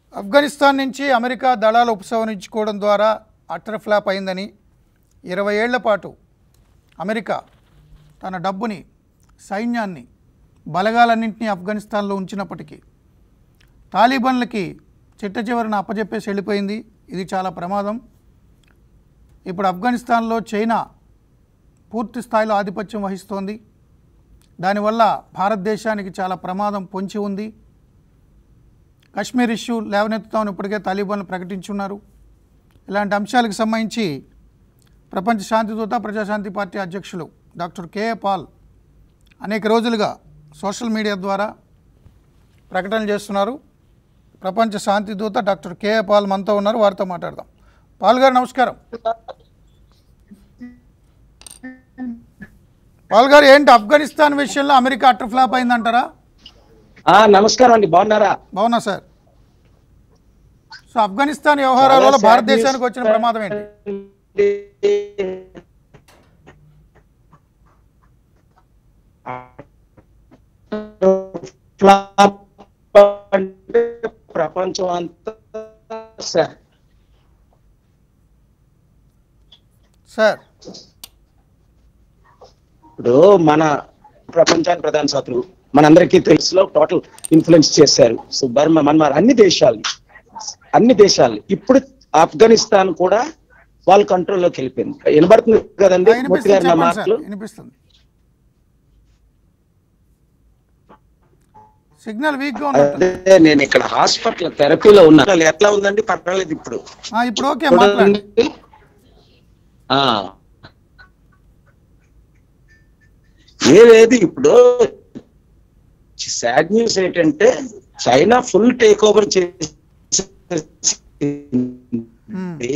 ఆఫ్ఘనిస్తాన్ నుంచి అమెరికా దళాలు ఉపసంహరించుకోవడం ద్వారా అటర్ ఫ్లాప్ అయిందని ఇరవై ఏళ్ల పాటు అమెరికా తన డబ్బుని సైన్యాన్ని బలగాలన్నింటినీ ఆఫ్ఘనిస్తాన్లో ఉంచినప్పటికీ తాలిబాన్లకి చిట్ట చివరిన అప్పచెప్పేసి వెళ్ళిపోయింది ఇది చాలా ప్రమాదం ఇప్పుడు ఆఫ్ఘనిస్తాన్లో చైనా పూర్తి స్థాయిలో ఆధిపత్యం వహిస్తోంది దానివల్ల భారతదేశానికి చాలా ప్రమాదం పొంచి ఉంది కశ్మీర్ ఇష్యూ లేవనెత్తుతామని ఇప్పటికే తాలిబాన్లు ప్రకటించున్నారు ఇలాంటి అంశాలకు సంబంధించి ప్రపంచ శాంతి దూత ప్రజాశాంతి పార్టీ అధ్యక్షులు డాక్టర్ కేఏ పాల్ అనేక రోజులుగా సోషల్ మీడియా ద్వారా ప్రకటనలు చేస్తున్నారు ప్రపంచ శాంతి దూత డాక్టర్ కేఏ పాల్ మనతో ఉన్నారు వారితో మాట్లాడదాం పాల్ గారు నమస్కారం పాల్ గారు ఏంటి ఆఫ్ఘనిస్తాన్ విషయంలో అమెరికా అటర్ ఫ్లాప్ అయిందంటారా ఆ నమస్కారం అండి బాగున్నారా బాగున్నా సార్ సో ఆఫ్ఘనిస్తాన్ వ్యవహారాల వల్ల భారతదేశానికి వచ్చిన ప్రమాదం ఏంటి ఫ్లాప్ అంటే ప్రపంచం అంతా సార్ సార్ ఇప్పుడు మన ప్రపంచానికి ప్రధాన శత్రువు మనందరికీ తెలుసులో టోటల్ ఇన్ఫ్లుయెన్స్ చేశారు సో బర్మా మన్మార్ అన్ని దేశాలు అన్ని దేశాలు ఇప్పుడు ఆఫ్ఘనిస్తాన్ కూడా వాళ్ళ కంట్రోల్లోకి వెళ్ళిపోయింది వినబడుతుంది కదండి మూర్తి వినిపిస్తుంది గారు నా చెప్పండి సార్ మాటలు వినిపిస్తుంది సిగ్నల్ వీక్గా ఉన్నట్టుంది అదే నేను ఇక్కడ హాస్పిటల్ థెరపీలో ఉన్నాను ఎట్లా ఉందండి పర్వాలేదు ఇప్పుడు ఆ, ఇప్పుడు ఓకే మాట్లాడండి ఆ. ఏదేది ఇప్పుడు సాడ్ న్యూస్ ఏంటంటే చైనా ఫుల్ టేక్ ఓవర్ చేసింది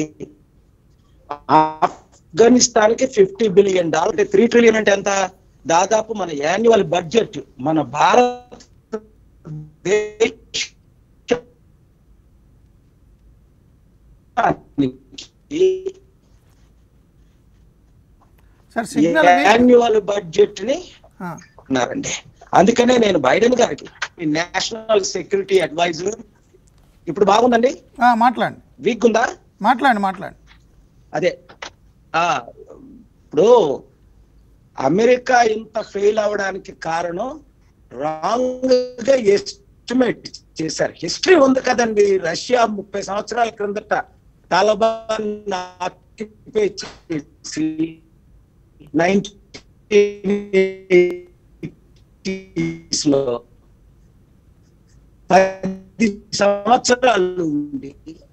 ఆఫ్ఘనిస్తాన్ కి fifty billion dollar three trillion అంటే ఎంత దాదాపు మన యాన్యువల్ బడ్జెట్ మన Bharat sir signal weak annual budget ని ఆ, ఉన్నారండి అందుకనే నేను బైడెన్ గారికి ఈ నేషనల్ సెక్యూరిటీ అడ్వైజర్ ఇప్పుడు బాగుందండి ఆ, మాట్లాడండి వీక్ ఉందా మాట్లాడండి మాట్లాడండి అదే ఆ ఇప్పుడు అమెరికా ఇంత ఫెయిల్ అవడానికి కారణం రాంగ్ గా ఎస్టిమేట్ చేశారు హిస్టరీ ఉంది కదండి రష్యా ముప్పై సంవత్సరాల క్రిందట తాలిబాన్ ఆక్యుపై చేసి నైన్టీస్ లో పది సంవత్సరాలు ఉండి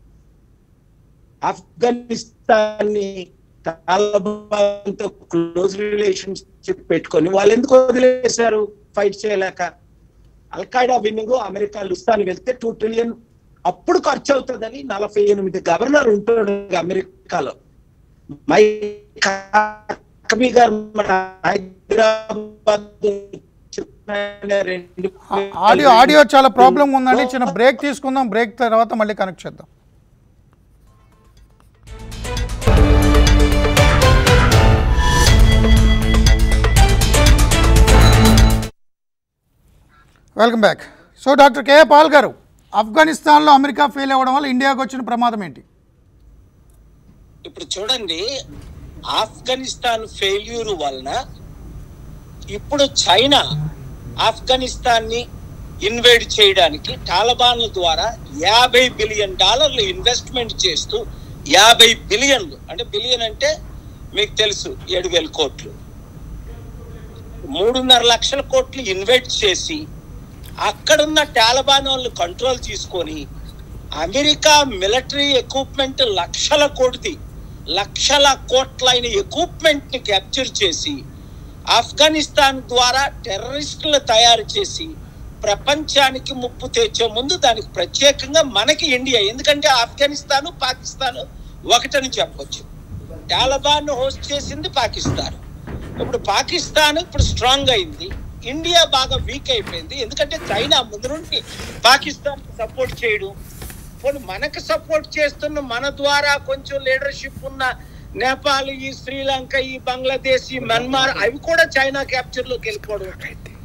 ఆఫ్ఘనిస్తాన్ ని తాలిబాన్ తో క్లోజ్ రిలేషన్షిప్ పెట్టుకొని వాళ్ళు ఎందుకు వదిలేశారు ఫైట్ చేయలేక అల్ఖాయిడా విన్నింగ్ అమెరికా లుస్తాన్ వెళ్తే టూ ట్రిలియన్ అప్పుడు ఖర్చు అవుతుందని నలభై ఎనిమిది గవర్నర్ ఉంటాడు అమెరికాలో మై కబీ గారు మన హైదరాబాద్ చెప్పిన రెండు ఆ- ఆడియో ఆడియో చాలా ప్రాబ్లం ఉందండి చిన్న బ్రేక్ తీసుకుందాం బ్రేక్ తర్వాత మళ్ళీ కనెక్ట్ చేద్దాం welcome back so doctor K Paul గారు ఆఫ్ఘనిస్తాన్లో అమెరికా ఫెయిల్ అవ్వడం వల్ల ఇండియాకు వచ్చిన ప్రమాదం ఏంటి ఇప్పుడు చూడండి ఆఫ్ఘనిస్తాన్ ఫెయిల్యూర్ వలన ఇప్పుడు చైనా ఆఫ్ఘనిస్తాన్ ని ఇన్వైడ్ చేయడానికి తాలిబాన్ల ద్వారా యాభై బిలియన్ డాలర్లు ఇన్వెస్ట్మెంట్ చేస్తూ యాభై బిలియన్లు అంటే బిలియన్ అంటే మీకు తెలుసు ఏడు వేల కోట్లు మూడున్నర లక్షల కోట్లు ఇన్వెస్ట్ చేసి అక్కడున్న తాలిబాన్ వాళ్ళు కంట్రోల్ తీసుకొని అమెరికా మిలిటరీ ఎక్విప్మెంట్ లక్షల కోటిది లక్షల కోట్లైన ఎక్విప్మెంట్ ని క్యాప్చర్ చేసి ఆఫ్ఘనిస్తాన్ ద్వారా టెర్రరిస్టులు తయారు చేసి ప్రపంచానికి ముప్పు తెచ్చే ముందు దానికి ప్రత్యేకంగా మనకి ఇండియా ఎందుకంటే ఆఫ్ఘనిస్తాన్ పాకిస్తాన్ ఒకటని చెప్పొచ్చు తాలిబాన్ హోస్ట్ చేసింది పాకిస్తాన్ ఇప్పుడు పాకిస్తాన్ ఇప్పుడు స్ట్రాంగ్ అయింది ఇండియా బాగా వీక్ అయిపోయింది ఎందుకంటే చైనా ముందు నుండి పాకిస్తాన్ సపోర్ట్ చేయడం పోనీ మనకు సపోర్ట్ చేస్తున్న మన ద్వారా కొంచెం లీడర్షిప్ ఉన్న నేపాల్ ఈ శ్రీలంక ఈ బంగ్లాదేశ్ ఈ మన్మార్ అవి కూడా చైనా క్యాప్చర్ లోకి వెళ్ళిపోవడం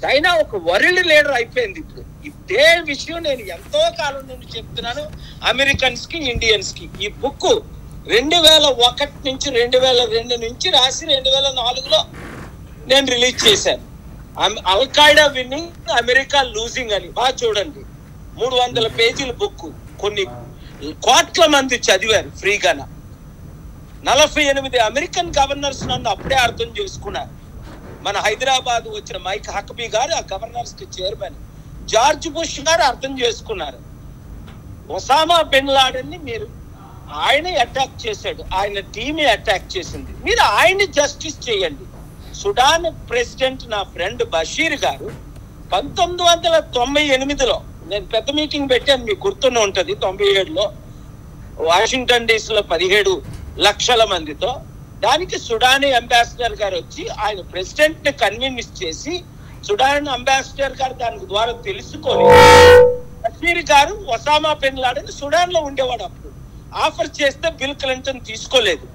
చైనా ఒక వరల్డ్ లీడర్ అయిపోయింది ఇప్పుడు ఇదే విషయం నేను ఎంతో కాలం నుండి చెప్తున్నాను అమెరికన్స్ కి ఇండియన్స్ కి ఈ బుక్ రెండు వేల ఒకటి నుంచి రెండు వేల రెండు నుంచి రాసి రెండు వేల నాలుగులో నేను రిలీజ్ చేశాను అల్ఖాయిడా విన్నింగ్ అమెరికా లూజింగ్ అని బాగా చూడండి మూడు వందల పేజీల బుక్ కొన్ని కోట్ల మంది చదివారు ఫ్రీగాన నలభై ఎనిమిది అమెరికన్ గవర్నర్స్ నన్ను అప్పుడే అర్థం చేసుకున్నారు మన హైదరాబాద్ వచ్చిన మైక్ హకబీ గారు ఆ గవర్నర్స్ కి చైర్మన్ జార్జ్ బుష్ గారు అర్థం చేసుకున్నారు ఒసామా బిన్ లాడెన్ ని మీరు ఆయన అటాక్ చేశాడు ఆయన టీమే అటాక్ చేసింది మీరు ఆయన్ని జస్టిస్ చేయండి సుడాన్ ప్రెసిడెంట్ నా ఫ్రెండ్ బషీర్ గారు పంతొమ్మిది వందల తొంభై ఎనిమిదిలో నేను పెద్ద మీటింగ్ పెట్టాను మీకు గుర్తున్న ఉంటది తొంభై ఏడులో వాషింగ్టన్ డీసీ లో పదిహేడు లక్షల మందితో దానికి సుడానీ అంబాసిడర్ గారు వచ్చి ఆయన ప్రెసిడెంట్ ని కన్విన్స్ చేసి సుడాన్ అంబాసిడర్ గారు దాని ద్వారా తెలుసుకొని బషీర్ గారు ఒసామా బిన్ లాడెన్ సుడాన్ లో ఉండేవాడు అప్పుడు ఆఫర్ చేస్తే బిల్ క్లింటన్ తీసుకోలేదు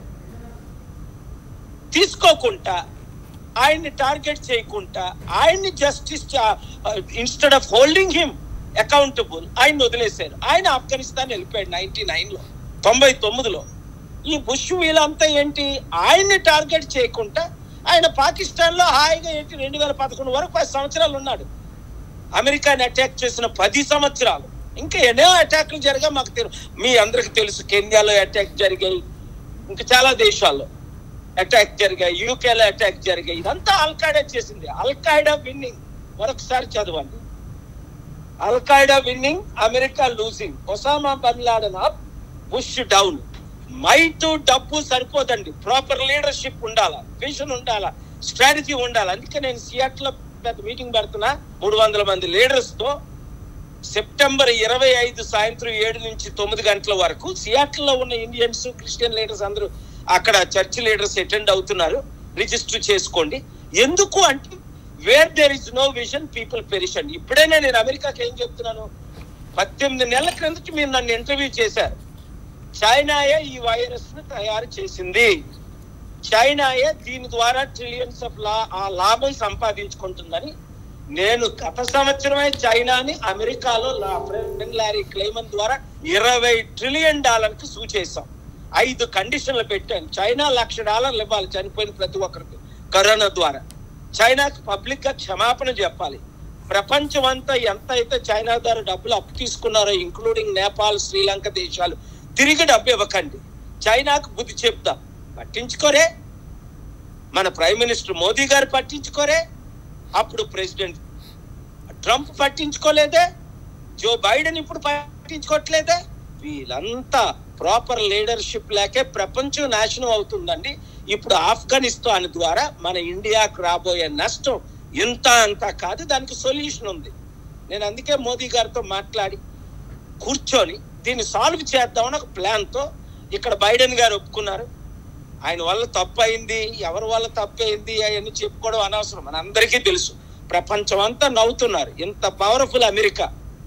తీసుకోకుండా ఆయన్ని టార్గెట్ చేయకుండా ఆయన్ని justice instead of holding him accountable ఆయన వదిలేశారు ఆయన ఆఫ్ఘనిస్తాన్ వెళ్ళిపోయాడు నైన్టీ నైన్ లో తొంభై తొమ్మిదిలో ఈ బుష్ వీళ్ళంతా ఏంటి ఆయన్ని టార్గెట్ చేయకుండా ఆయన పాకిస్తాన్ లో హాయిగా ఏంటి రెండు వేల పదకొండు వరకు పది సంవత్సరాలు ఉన్నాడు అమెరికాని అటాక్ చేసిన పది సంవత్సరాలు ఇంకా ఎన్నో అటాక్లు జరిగా మాకు తెలుసు మీ అందరికి తెలుసు కెన్యాలో అటాక్ జరిగాయి ఇంకా చాలా దేశాల్లో అటాక్ జరిగాయి యూకేలో అటాక్ జరిగాయి ఇదంతా అల్ఖాయిడా చేసింది అల్ఖాయిడా విన్నింగ్ మరొకసారి చదవండి Al Qaeda winning America losing Osama bin Laden up Bush down might డబ్బు సరిపోదండి ప్రాపర్ లీడర్షిప్ ఉండాలా విజన్ ఉండాలా స్ట్రాటజీ ఉండాలి అందుకే నేను సియాట్ లో పెద్ద మీటింగ్ పెడుతున్నా మూడు వందల మంది లీడర్స్ తో సెప్టెంబర్ ఇరవై ఐదు సాయంత్రం ఏడు నుంచి తొమ్మిది గంటల వరకు సియాటిల్ లో ఉన్న ఇండియన్స్ క్రిస్టియన్ లీడర్స్ అందరూ అక్కడ చర్చ్ లీడర్స్ అటెండ్ అవుతున్నారు రిజిస్టర్ చేసుకోండి ఎందుకు అంటే where there is no vision people perish అండి ఇప్పుడైనా నేను అమెరికాకి ఏం చెప్తున్నాను పద్దెనిమిది నెలల క్రిందట మీరు నన్ను ఇంటర్వ్యూ చేశారు చైనాయే ఈ వైరస్ ను తయారు చేసింది చైనాయే దీని ద్వారా ట్రిలియన్స్ ఆఫ్ లా ఆ లాభం సంపాదించుకుంటుందని నేను గత సంవత్సరమే చైనాని అమెరికాలో నా ఫ్రెండ్ లారీ క్లైమన్ ద్వారా ఇరవై ట్రిలియన్ డాలర్ కి సూ చేశాం ఐదు కండిషన్లు పెట్టాను చైనా లక్ష డాలర్లు ఇవ్వాలి చనిపోయిన ప్రతి ఒక్కరికి కరోనా ద్వారా చైనాకి పబ్లిక్ గా క్షమాపణ చెప్పాలి ప్రపంచం అంతా ఎంత అయితే చైనా ద్వారా డబ్బులు అప్పు తీసుకున్నారో ఇంక్లూడింగ్ నేపాల్ శ్రీలంక దేశాలు తిరిగి డబ్బు ఇవ్వకండి చైనాకు బుద్ధి చెప్తాం పట్టించుకోరే మన ప్రైమ్ మినిస్టర్ మోదీ గారు పట్టించుకోరే అప్పుడు ప్రెసిడెంట్ ట్రంప్ పట్టించుకోలేదే జో బైడెన్ ఇప్పుడు పట్టించుకోవట్లేదే వీళ్ళంతా ప్రాపర్ లీడర్షిప్ లేకే ప్రపంచం నాశనం అవుతుందండి ఇప్పుడు ఆఫ్ఘనిస్తాన్ ద్వారా మన ఇండియాకు రాబోయే నష్టం ఇంత అంత కాదు దానికి సొల్యూషన్ ఉంది నేను అందుకే మోదీ గారితో మాట్లాడి కూర్చొని దీన్ని సాల్వ్ చేద్దామని ఒక ప్లాన్ తో ఇక్కడ బైడెన్ గారు ఒప్పుకున్నారు ఆయన వల్ల తప్పు అయింది ఎవరి వల్ల తప్పు అయింది అవన్నీ చెప్పుకోవడం అనవసరం మన అందరికీ తెలుసు ప్రపంచం అంతా నవ్వుతున్నారు ఇంత పవర్ఫుల్ అమెరికా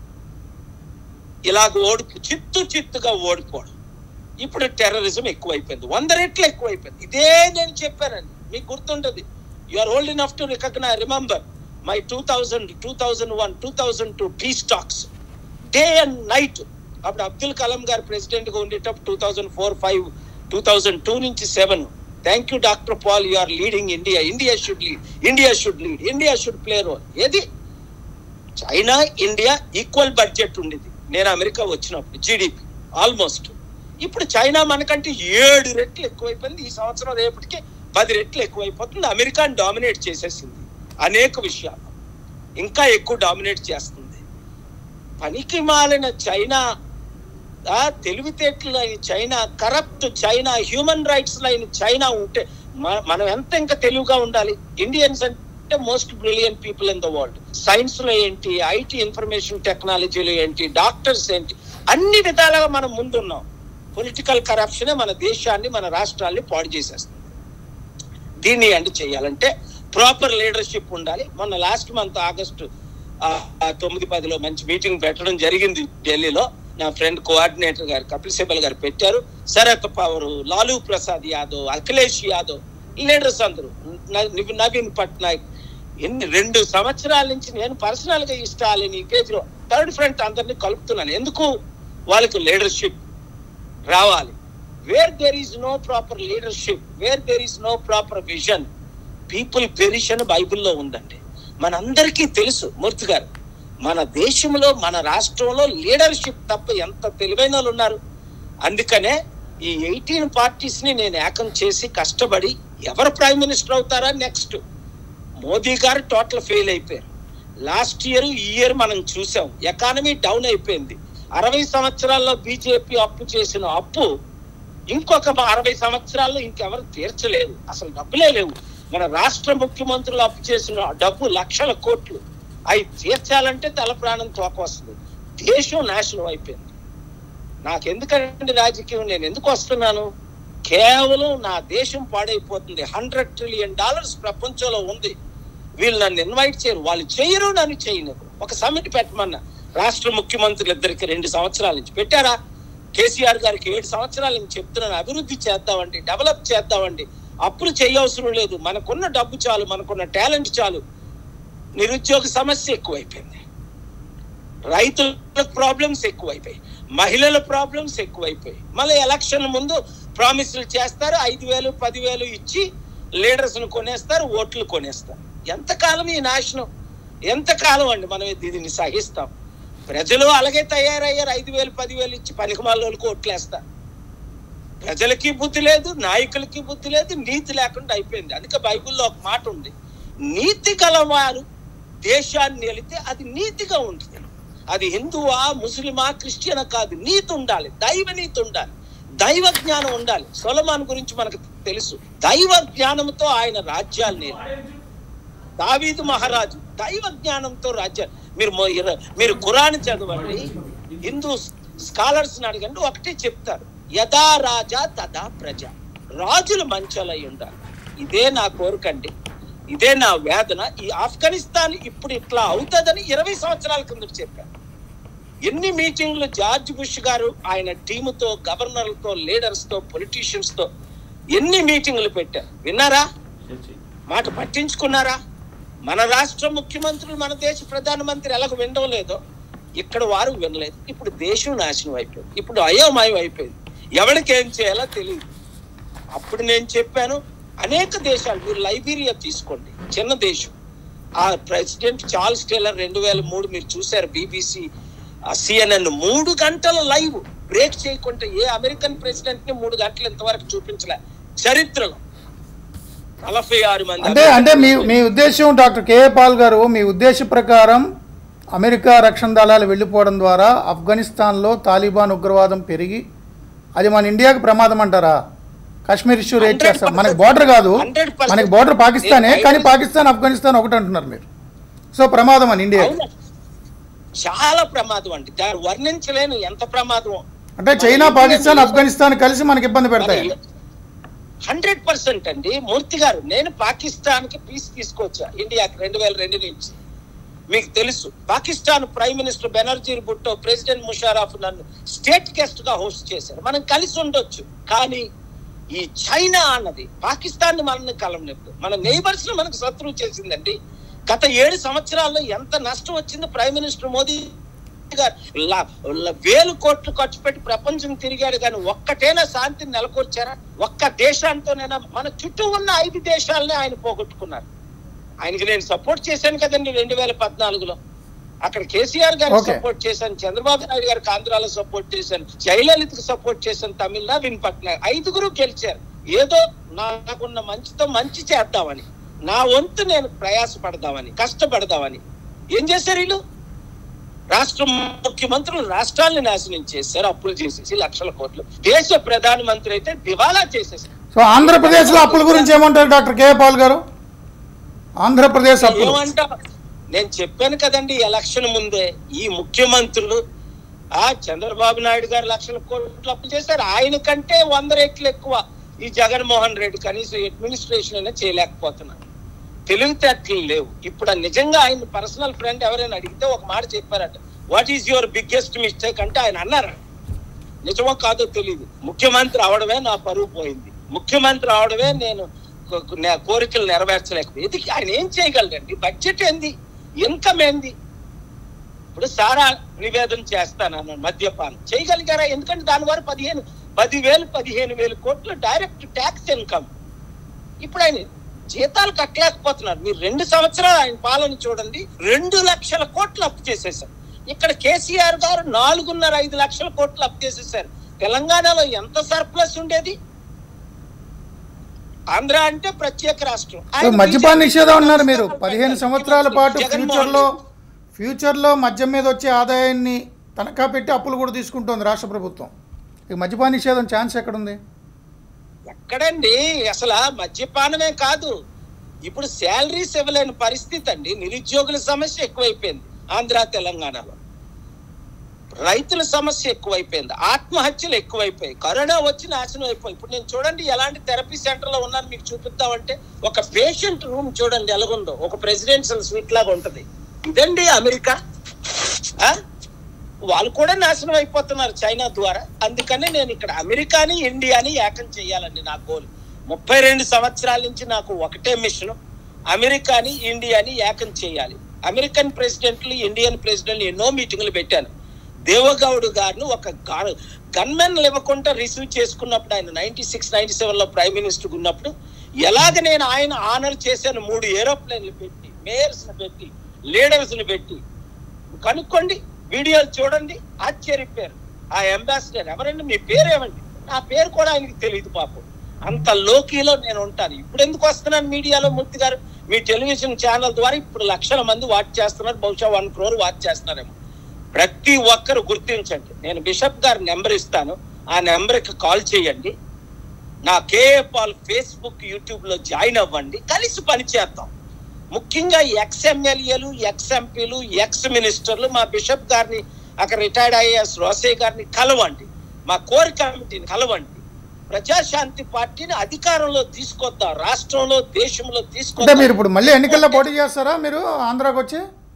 ఇలాగ ఓడిపో చిత్తు చిత్తుగా ఓడిపోవడం ఇప్పుడు టెర్రరిజం ఎక్కువైపోయింది వంద రెట్లు ఎక్కువైపోయింది ఇదే నేను చెప్పానండి మీకు గుర్తుంటది you are old enough to recognise remember my two thousand two thousand one two thousand two peace talks day and night అప్పుడు అబ్దుల్ కలాం గారు ప్రెసిడెంట్ గా ఉండేటప్పుడు two thousand four five two thousand two నుంచి seven thank you doctor Paul you are leading India India should lead India should lead India should play role ఏది China India equal budget ఉండేది నేను America వచ్చినప్పుడు GDP almost ఇప్పుడు China మనకంటే ఏడు రెట్లు ఎక్కువైపోయింది ఈ సంవత్సరం రేపటికి పది రెట్లు ఎక్కువైపోతుంది అమెరికాని డామినేట్ చేసేసింది అనేక విషయాలు ఇంకా ఎక్కువ డామినేట్ చేస్తుంది పనికి మాలిన చైనా ఆ తెలివితేటలు అయిన China corrupt China human rights అయిన చైనా ఉంటే మ- మనం ఎంత ఇంకా తెలివిగా ఉండాలి ఇండియన్స్ అంటే most brilliant people in the world science లో ఏంటి ఐటీ ఇన్ఫర్మేషన్ టెక్నాలజీలో ఏంటి డాక్టర్స్ ఏంటి అన్ని విధాలుగా మనం ముందున్నాం పొలిటికల్ కరప్షనే మన దేశాన్ని మన రాష్ట్రాల్ని పాడు చేసేస్తుంది దీన్ని అండ్ చేయాలంటే ప్రాపర్ లీడర్షిప్ ఉండాలి మొన్న లాస్ట్ మంత్ ఆగస్టు ఆ, ఆ తొమ్మిది పదిలో మంచి మీటింగ్ పెట్టడం జరిగింది ఢిల్లీలో నా ఫ్రెండ్ కోఆర్డినేటర్ గారు కపిల్ సిబల్ గారు పెట్టారు శరత్ పవర్ లాలూ ప్రసాద్ యాదవ్ అఖిలేష్ యాదవ్ లీడర్స్ అందరూ న- నవీన్ పట్నాయక్ ఎన్ని రెండు సంవత్సరాల నుంచి నేను పర్సనల్ గా ఇష్టాలని కేజ్రీవాల్ థర్డ్ ఫ్రంట్ అందరినీ కలుపుతున్నాను ఎందుకు వాళ్ళకి లీడర్షిప్ రావాలి where there is no proper leadership where there is no proper vision people perish అని బైబిల్లో ఉందండి మనందరికీ తెలుసు మూర్తి గారు మన దేశంలో మన రాష్ట్రంలో లీడర్షిప్ తప్ప ఎంత తెలివైన వాళ్ళు ఉన్నారు అందుకనే ఈ ఎయిటీన్ పార్టీస్ ని నేను ఏకం చేసి కష్టపడి ఎవరు ప్రైమ్ మినిస్టర్ అవుతారా నెక్స్ట్ మోదీ గారు టోటల్ ఫెయిల్ అయిపోయారు లాస్ట్ ఇయర్ ఈ ఇయర్ మనం చూసాం ఎకానమీ డౌన్ అయిపోయింది అరవై సంవత్సరాల్లో బీజేపీ అప్పు చేసిన అప్పు ఇంకొక అరవై సంవత్సరాల్లో ఇంకెవరు తీర్చలేదు అసలు డబ్బులే లేవు మన రాష్ట్ర ముఖ్యమంత్రులు అప్పు చేసిన డబ్బు లక్షల కోట్లు అవి తీర్చాలంటే తల ప్రాణం తోక వస్తుంది దేశం నాశనం అయిపోయింది నాకెందుకంటే రాజకీయం నేను ఎందుకు వస్తున్నాను కేవలం నా దేశం పాడైపోతుంది హండ్రెడ్ ట్రిలియన్ డాలర్స్ ప్రపంచంలో ఉంది వీళ్ళు నన్ను ఇన్వైట్ చేయరు వాళ్ళు చేయరు నన్ను చేయను ఒక సమిట్ పెట్టమన్నా రాష్ట్ర ముఖ్యమంత్రులు ఇద్దరికి రెండు సంవత్సరాల నుంచి పెట్టారా కేసీఆర్ గారికి ఏడు సంవత్సరాల నుంచి చెప్తున్నాను అభివృద్ధి చేద్దామండి డెవలప్ చేద్దామండి అప్పులు చేయవసరం లేదు మనకున్న డబ్బు చాలు మనకున్న టాలెంట్ చాలు నిరుద్యోగ సమస్య ఎక్కువైపోయింది రైతుల ప్రాబ్లమ్స్ ఎక్కువైపోయాయి మహిళల ప్రాబ్లమ్స్ ఎక్కువైపోయాయి మళ్ళీ ఎలక్షన్ ముందు ప్రామిసులు చేస్తారు ఐదు వేలు పదివేలు ఇచ్చి లీడర్స్ ను కొనేస్తారు ఓట్లు కొనేస్తారు ఎంతకాలం ఈ నాశనం ఎంతకాలం అండి మనం దీన్ని సహిస్తాం ప్రజలు అలాగే తయారయ్యారు ఐదు వేలు పదివేలు ఇచ్చి పనికిమాలోకి ఓట్లేస్తారు ప్రజలకి బుద్ధి లేదు నాయకులకి బుద్ధి లేదు నీతి లేకుండా అయిపోయింది అందుకే బైబిల్లో ఒక మాట ఉంది నీతి గలవారు దేశాన్ని వెళితే అది నీతిగా ఉంటుంది అది హిందువా ముస్లిమా క్రిస్టియనా కాదు నీతి ఉండాలి దైవ నీతి ఉండాలి దైవ జ్ఞానం ఉండాలి సొలమాన్ గురించి మనకు తెలుసు దైవ జ్ఞానంతో ఆయన రాజ్యాన్ని దావీదు మహారాజు దైవ జ్ఞానంతో రాజ్యాలు మీరు మొ- ఇర- మీరు ఖురాన్ చదవండి హిందూ స్కాలర్స్ అడగండి ఒకటే చెప్తారు యథా రాజా తదా ప్రజ రాజులు మంచోలై ఉండాలి ఇదే నా కోరికండి ఇదే నా వేదన ఈ ఆఫ్ఘనిస్తాన్ ఇప్పుడు ఇట్లా అవుతుందని ఇరవై సంవత్సరాల కింద చెప్పారు ఎన్ని మీటింగ్లు జార్జ్ బుష్ గారు ఆయన టీముతో గవర్నర్లతో లీడర్స్ తో పొలిటీషియన్స్ తో ఎన్ని మీటింగ్లు పెట్టారు విన్నారా మాట పట్టించుకున్నారా మన రాష్ట్ర ముఖ్యమంత్రులు మన దేశ ప్రధానమంత్రి ఎలాగ వినడం లేదో ఇక్కడ వారు వినలేదు ఇప్పుడు దేశం నాశనం అయిపోయింది ఇప్పుడు అయోమయం అయిపోయింది ఎవరికి ఏం చేయాలో తెలియదు అప్పుడు నేను చెప్పాను అనేక దేశాలు మీరు లైబీరియా తీసుకోండి చిన్న దేశం ఆ ప్రెసిడెంట్ చార్ల్స్ టేలర్ రెండు వేల మూడు మీరు చూశారు బీబీసీ సిఎన్ఎన్ మూడు గంటల లైవ్ బ్రేక్ చేయకుండా ఏ అమెరికన్ ప్రెసిడెంట్ ని మూడు గంటలు ఇంతవరకు చూపించలే చరిత్రలో నలభై ఆరు మంది అంటే అంటే మీ మీ ఉద్దేశం డాక్టర్ కేఏ పాల్ గారు మీ ఉద్దేశ ప్రకారం అమెరికా రక్షణ దళాలు వెళ్ళిపోవడం ద్వారా ఆఫ్ఘనిస్తాన్లో తాలిబాన్ ఉగ్రవాదం పెరిగి అది మన ఇండియాకి ప్రమాదం అంటారా కాశ్మీర్ ఇష్యూ రేట్ చేస్తాం మనకి బోర్డర్ కాదు 100% మనకి బోర్డర్ పాకిస్తానే కానీ పాకిస్తాన్ ఆఫ్ఘనిస్తాన్ ఒకటి అంటున్నారు మీరు సో ప్రమాదం అని ఇండియా అవును. చాలా ప్రమాదం అండి దాన్ని వర్ణించలేను ఎంత ప్రమాదం అంటే చైనా పాకిస్తాన్ ఆఫ్ఘనిస్తాన్ కలిసి మనకి ఇబ్బంది పెడతాయి హండ్రెడ్ పర్సెంట్ అండి మూర్తి గారు నేను పాకిస్తాన్ కి పీస్ తీసుకొచ్చా ఇండియాకి రెండు వేల రెండు నుంచి మీకు తెలుసు Pakistan prime minister Benazir Bhutto president Musharraf నన్ను స్టేట్ గెస్ట్ గా హోస్ట్ చేశారు మనం కలిసి ఉండొచ్చు కానీ ఈ చైనా అన్నది పాకిస్తాన్ ని మనల్ని కలవనెప్పుడు మన నైబర్స్ ని మనకు శత్రువు చేసిందండి గత ఏడు సంవత్సరాల్లో ఎంత నష్టం వచ్చింది ప్రైమ్ మినిస్టర్ మోదీ గారు ల- ల- వేలు కోట్లు ఖర్చు పెట్టి ప్రపంచం తిరిగాడు కానీ ఒక్కటైనా శాంతిని నెలకొల్చారా ఒక్క దేశాంతోనైనా మన చుట్టూ ఉన్న ఐదు దేశాలనే ఆయన పోగొట్టుకున్నారు ఆయనకి నేను సపోర్ట్ చేశాను కదండి రెండు వేల పద్నాలుగులో అక్కడ కేసీఆర్ గారికి Okay. సపోర్ట్ చేశాను చంద్రబాబు నాయుడు గారికి ఆంధ్రాలో సపోర్ట్ చేశాను జయలలితకు సపోర్ట్ చేశాను తమిళనాడు వినపట్న ఐదుగురు గెలిచారు ఏదో నాకున్న మంచితో మంచి చేద్దామని నా వంతు నేను ప్రయాసపడదామని కష్టపడదామని ఏం చేశారు వీళ్ళు రాష్ట్ర ముఖ్యమంత్రులు రాష్ట్రాన్ని నాశనం చేశారు అప్పులు చేసేసి లక్షల కోట్లు దేశ ప్రధానమంత్రి అయితే దివాలా చేసేసారు సో ఆంధ్రప్రదేశ్లో అప్పుల గురించి ఏమంటారు డాక్టర్ కేఏ పాల్ గారు ఆంధ్రప్రదేశ్ అప్పులు ఏమంటా నేను చెప్పాను కదండి ఎలక్షన్ ముందే ఈ ముఖ్యమంత్రులు ఆ చంద్రబాబు నాయుడు గారు లక్షల కోట్లు అప్పు చేశారు ఆయన కంటే వంద రెట్లు ఎక్కువ ఈ జగన్మోహన్ రెడ్డి కనీసం అడ్మినిస్ట్రేషన్ అయినా చేయలేకపోతున్నారు తెలివితేటలు లేవు ఇప్పుడు ఆ నిజంగా ఆయన పర్సనల్ ఫ్రెండ్ ఎవరైనా అడిగితే ఒక మాట చెప్పారట what is your biggest mistake అంటే ఆయన అన్నారు నిజమో కాదో తెలియదు ముఖ్యమంత్రి అవడమే నా పరువు పోయింది ముఖ్యమంత్రి అవడమే నేను కో- నే- కోరికలు నెరవేర్చలేకపోయి ఇది ఆయన ఏం చేయగలడండి బడ్జెట్ ఏంది ఇన్కమ్ ఏంది ఇప్పుడు సారా నివేదన చేస్తానన్నాను మద్యపానం చేయగలిగారా ఎందుకంటే దాని వారు పదిహేను పదివేలు పదిహేను వేలు కోట్లు డైరెక్ట్ ట్యాక్స్ ఇన్కమ్ ఇప్పుడు ఆయన జీతాలు కట్టలేకపోతున్నారు మీరు రెండు సంవత్సరాలు ఆయన పాలన చూడండి రెండు లక్షల కోట్లు అప్పు చేసేసారు ఇక్కడ కేసీఆర్ గారు నాలుగున్నర ఐదు లక్షల కోట్లు అప్పు చేసేసారు తెలంగాణలో ఎంత సర్ప్లస్ ఉండేది ఆంధ్ర అంటే ప్రత్యేక రాష్ట్రం సో మద్యపాన నిషేధం అన్నారు మీరు పదిహేను సంవత్సరాల పాటు ఫ్యూచర్లో ఫ్యూచర్లో మద్యం మీద వచ్చే ఆదాయాన్ని తనఖా పెట్టి అప్పులు కూడా తీసుకుంటోంది రాష్ట్ర ప్రభుత్వం ఇక మద్యపాన నిషేధం ఛాన్స్ ఎక్కడుంది ఎక్కడండి అసలు ఆ మద్యపానమే కాదు ఇప్పుడు శాలరీస్ ఇవ్వలేని పరిస్థితి అండి నిరుద్యోగుల సమస్య ఎక్కువైపోయింది ఆంధ్ర తెలంగాణలో రైతుల సమస్య ఎక్కువైపోయింది ఆత్మహత్యలు ఎక్కువైపోయాయి కరోనా వచ్చి నాశనం అయిపోయి ఇప్పుడు నేను చూడండి ఎలాంటి థెరపీ సెంటర్ లో ఉన్నాను మీకు చూపిద్దామంటే ఒక పేషెంట్ రూమ్ చూడండి ఎలాగుందో ఒక ప్రెసిడెన్షియల్ స్వీట్ లాగా ఉంటది ఇదండి అమెరికా ఆ? వాళ్ళు కూడా నాశనం అయిపోతున్నారు చైనా ద్వారా అందుకని నేను ఇక్కడ అమెరికాని ఇండియాని ఏకం చేయాలండి నా గోల్ ముప్పై రెండు సంవత్సరాల నుంచి నాకు ఒకటే మిషన్ అమెరికాని ఇండియాని ఏకం చేయాలి అమెరికన్ ప్రెసిడెంట్లు ఇండియన్ ప్రెసిడెంట్లు ఎన్నో మీటింగ్లు పెట్టాను దేవగౌడ్ గారిని ఒక గన్మెన్ ఇవ్వకుండా రిసీవ్ చేసుకున్నప్పుడు ఆయన నైన్టీ సిక్స్ నైన్టీ సెవెన్ లో ప్రైమ్ మినిస్టర్ ఉన్నప్పుడు ఎలాగ నేను ఆయన ఆనర్ చేశాను మూడు ఏరోప్లేన్లు పెట్టి మేయర్స్ పెట్టి లీడర్స్ ని పెట్టి కనుక్కోండి వీడియోలు చూడండి ఆశ్చర్యపోయారు ఆ అంబాసిడర్ ఎవరండి మీ పేరు ఏమండి నా పేరు కూడా ఆయనకి తెలియదు పాపం అంత లోకీలో నేను ఉంటాను ఇప్పుడు ఎందుకు వస్తున్నాను మీడియాలో మూర్తి గారు మీ టెలివిజన్ ఛానల్ ద్వారా ఇప్పుడు లక్షల మంది వాచ్ చేస్తున్నారు బహుశా వన్ క్రోర్ వాచ్ చేస్తున్నారేమో ప్రతి ఒక్కరు గుర్తించండి నేను బిషప్ గారి నెంబర్ ఇస్తాను ఆ నెంబర్కి కాల్ చేయండి నా కేఏ పాల్ ఫేస్బుక్ యూట్యూబ్ లో జాయిన్ అవ్వండి కలిసి పనిచేద్దాం ముఖ్యంగా ఎక్స్ ఎమ్మెల్యేలు ఎక్స్ ఎంపీలు ఎక్స్ మినిస్టర్లు మా బిషప్ గారిని అక్కడ రిటైర్డ్ ఐఏఎస్ రోసే గారిని కలవండి మా కోర్ కమిటీని కలవండి ప్రజాశాంతి పార్టీని అధికారంలో తీసుకొద్దాం రాష్ట్రంలో దేశంలో అంటే తీసుకొద్దాం మీరు ఇప్పుడు మళ్ళీ ఎన్నికల్లో పోటీ చేస్తారా మీరు ఆంధ్రాకి వచ్చి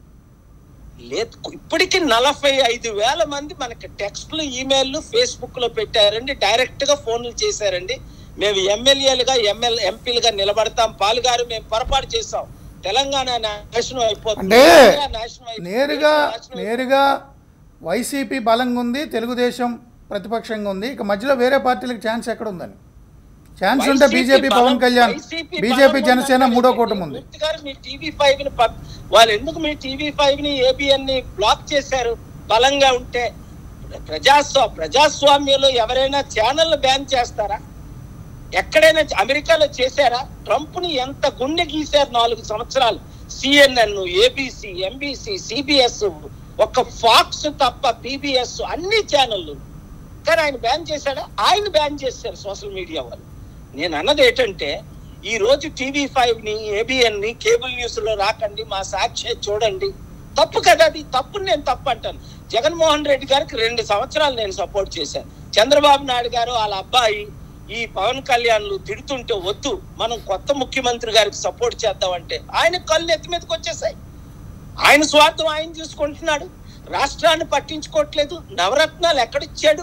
లేదు ఇప్పటికి నలభై ఐదు వేల మంది మనకి టెక్స్ట్లు ఈమెయిల్లు ఫేస్బుక్ లో పెట్టారండి డైరెక్ట్ గా ఫోన్లు చేశారండి మేము ఎమ్మెల్యేలుగా ఎమ్మెల్యే ఎంపీలుగా నిలబడతాం పాలు గారు మేము పొరపాటు చేసాం తెలంగాణ నాశనం అయిపోతుంది అంటే ఆంధ్ర నాశనం అయిపోతుంది, నేరుగా దేశం నాశనం అయిపోతుంది. నేరుగా వైసీపీ బలంగా ఉంది తెలుగుదేశం ప్రతిపక్షంగా ఉంది ఇక మధ్యలో వేరే పార్టీలకు ఛాన్స్ ఎక్కడ ఉందని ఛాన్స్ ఉంటే వైసీపీ బీజేపీ బలం- పవన్ కళ్యాణ్ వైసీపీ బీజేపీ బలం జనసేన ఉందంటే మూడో కూటమి ఉంది మూర్తి గారు మీ టీవీ ఫైవ్ ని పబ్- వాళ్ళు ఎందుకు మీ టీవీ ఫైవ్ ని ఏబిఎన్ ని బ్లాక్ చేశారు బలంగా ఉంటే ప్రజాస్వా ప్రజాస్వామ్యంలో ఎవరైనా ఛానల్ బ్యాన్ చేస్తారా ఎక్కడైనా అమెరికాలో చేశారా ట్రంప్ ని ఎంత గుండె గీశారు నాలుగు సంవత్సరాలు సిఎన్ఎన్ ఏబిసి ఎంబీసీ సిబిఎస్ ఒక ఫాక్స్ తప్ప పీబీఎస్ అన్ని ఛానళ్ళు కానీ ఆయన బ్యాన్ చేశాడా ఆయన బ్యాన్ చేశారు సోషల్ మీడియా వాళ్ళు నేను అన్నది ఏంటంటే ఈ రోజు టీవీ ఫైవ్ ని ఏబిఎన్ ని కేబుల్ న్యూస్ లో రాకండి మా సాక్షి చూడండి తప్పు కదా అది తప్పు నేను తప్పు అంటాను జగన్మోహన్ రెడ్డి గారికి రెండు సంవత్సరాలు నేను సపోర్ట్ చేశాను చంద్రబాబు నాయుడు గారు వాళ్ళ అబ్బాయి ఈ పవన్ కళ్యాణ్లు తిడుతుంటే వద్దు మనం కొత్త ముఖ్యమంత్రి గారికి సపోర్ట్ చేద్దామంటే ఆయన కళ్ళు ఎత్తి మీదకి వచ్చేసాయి ఆయన స్వార్థం ఆయన చూసుకుంటున్నాడు రాష్ట్రాన్ని పట్టించుకోవట్లేదు నవరత్నాలు ఎక్కడిచ్చాడు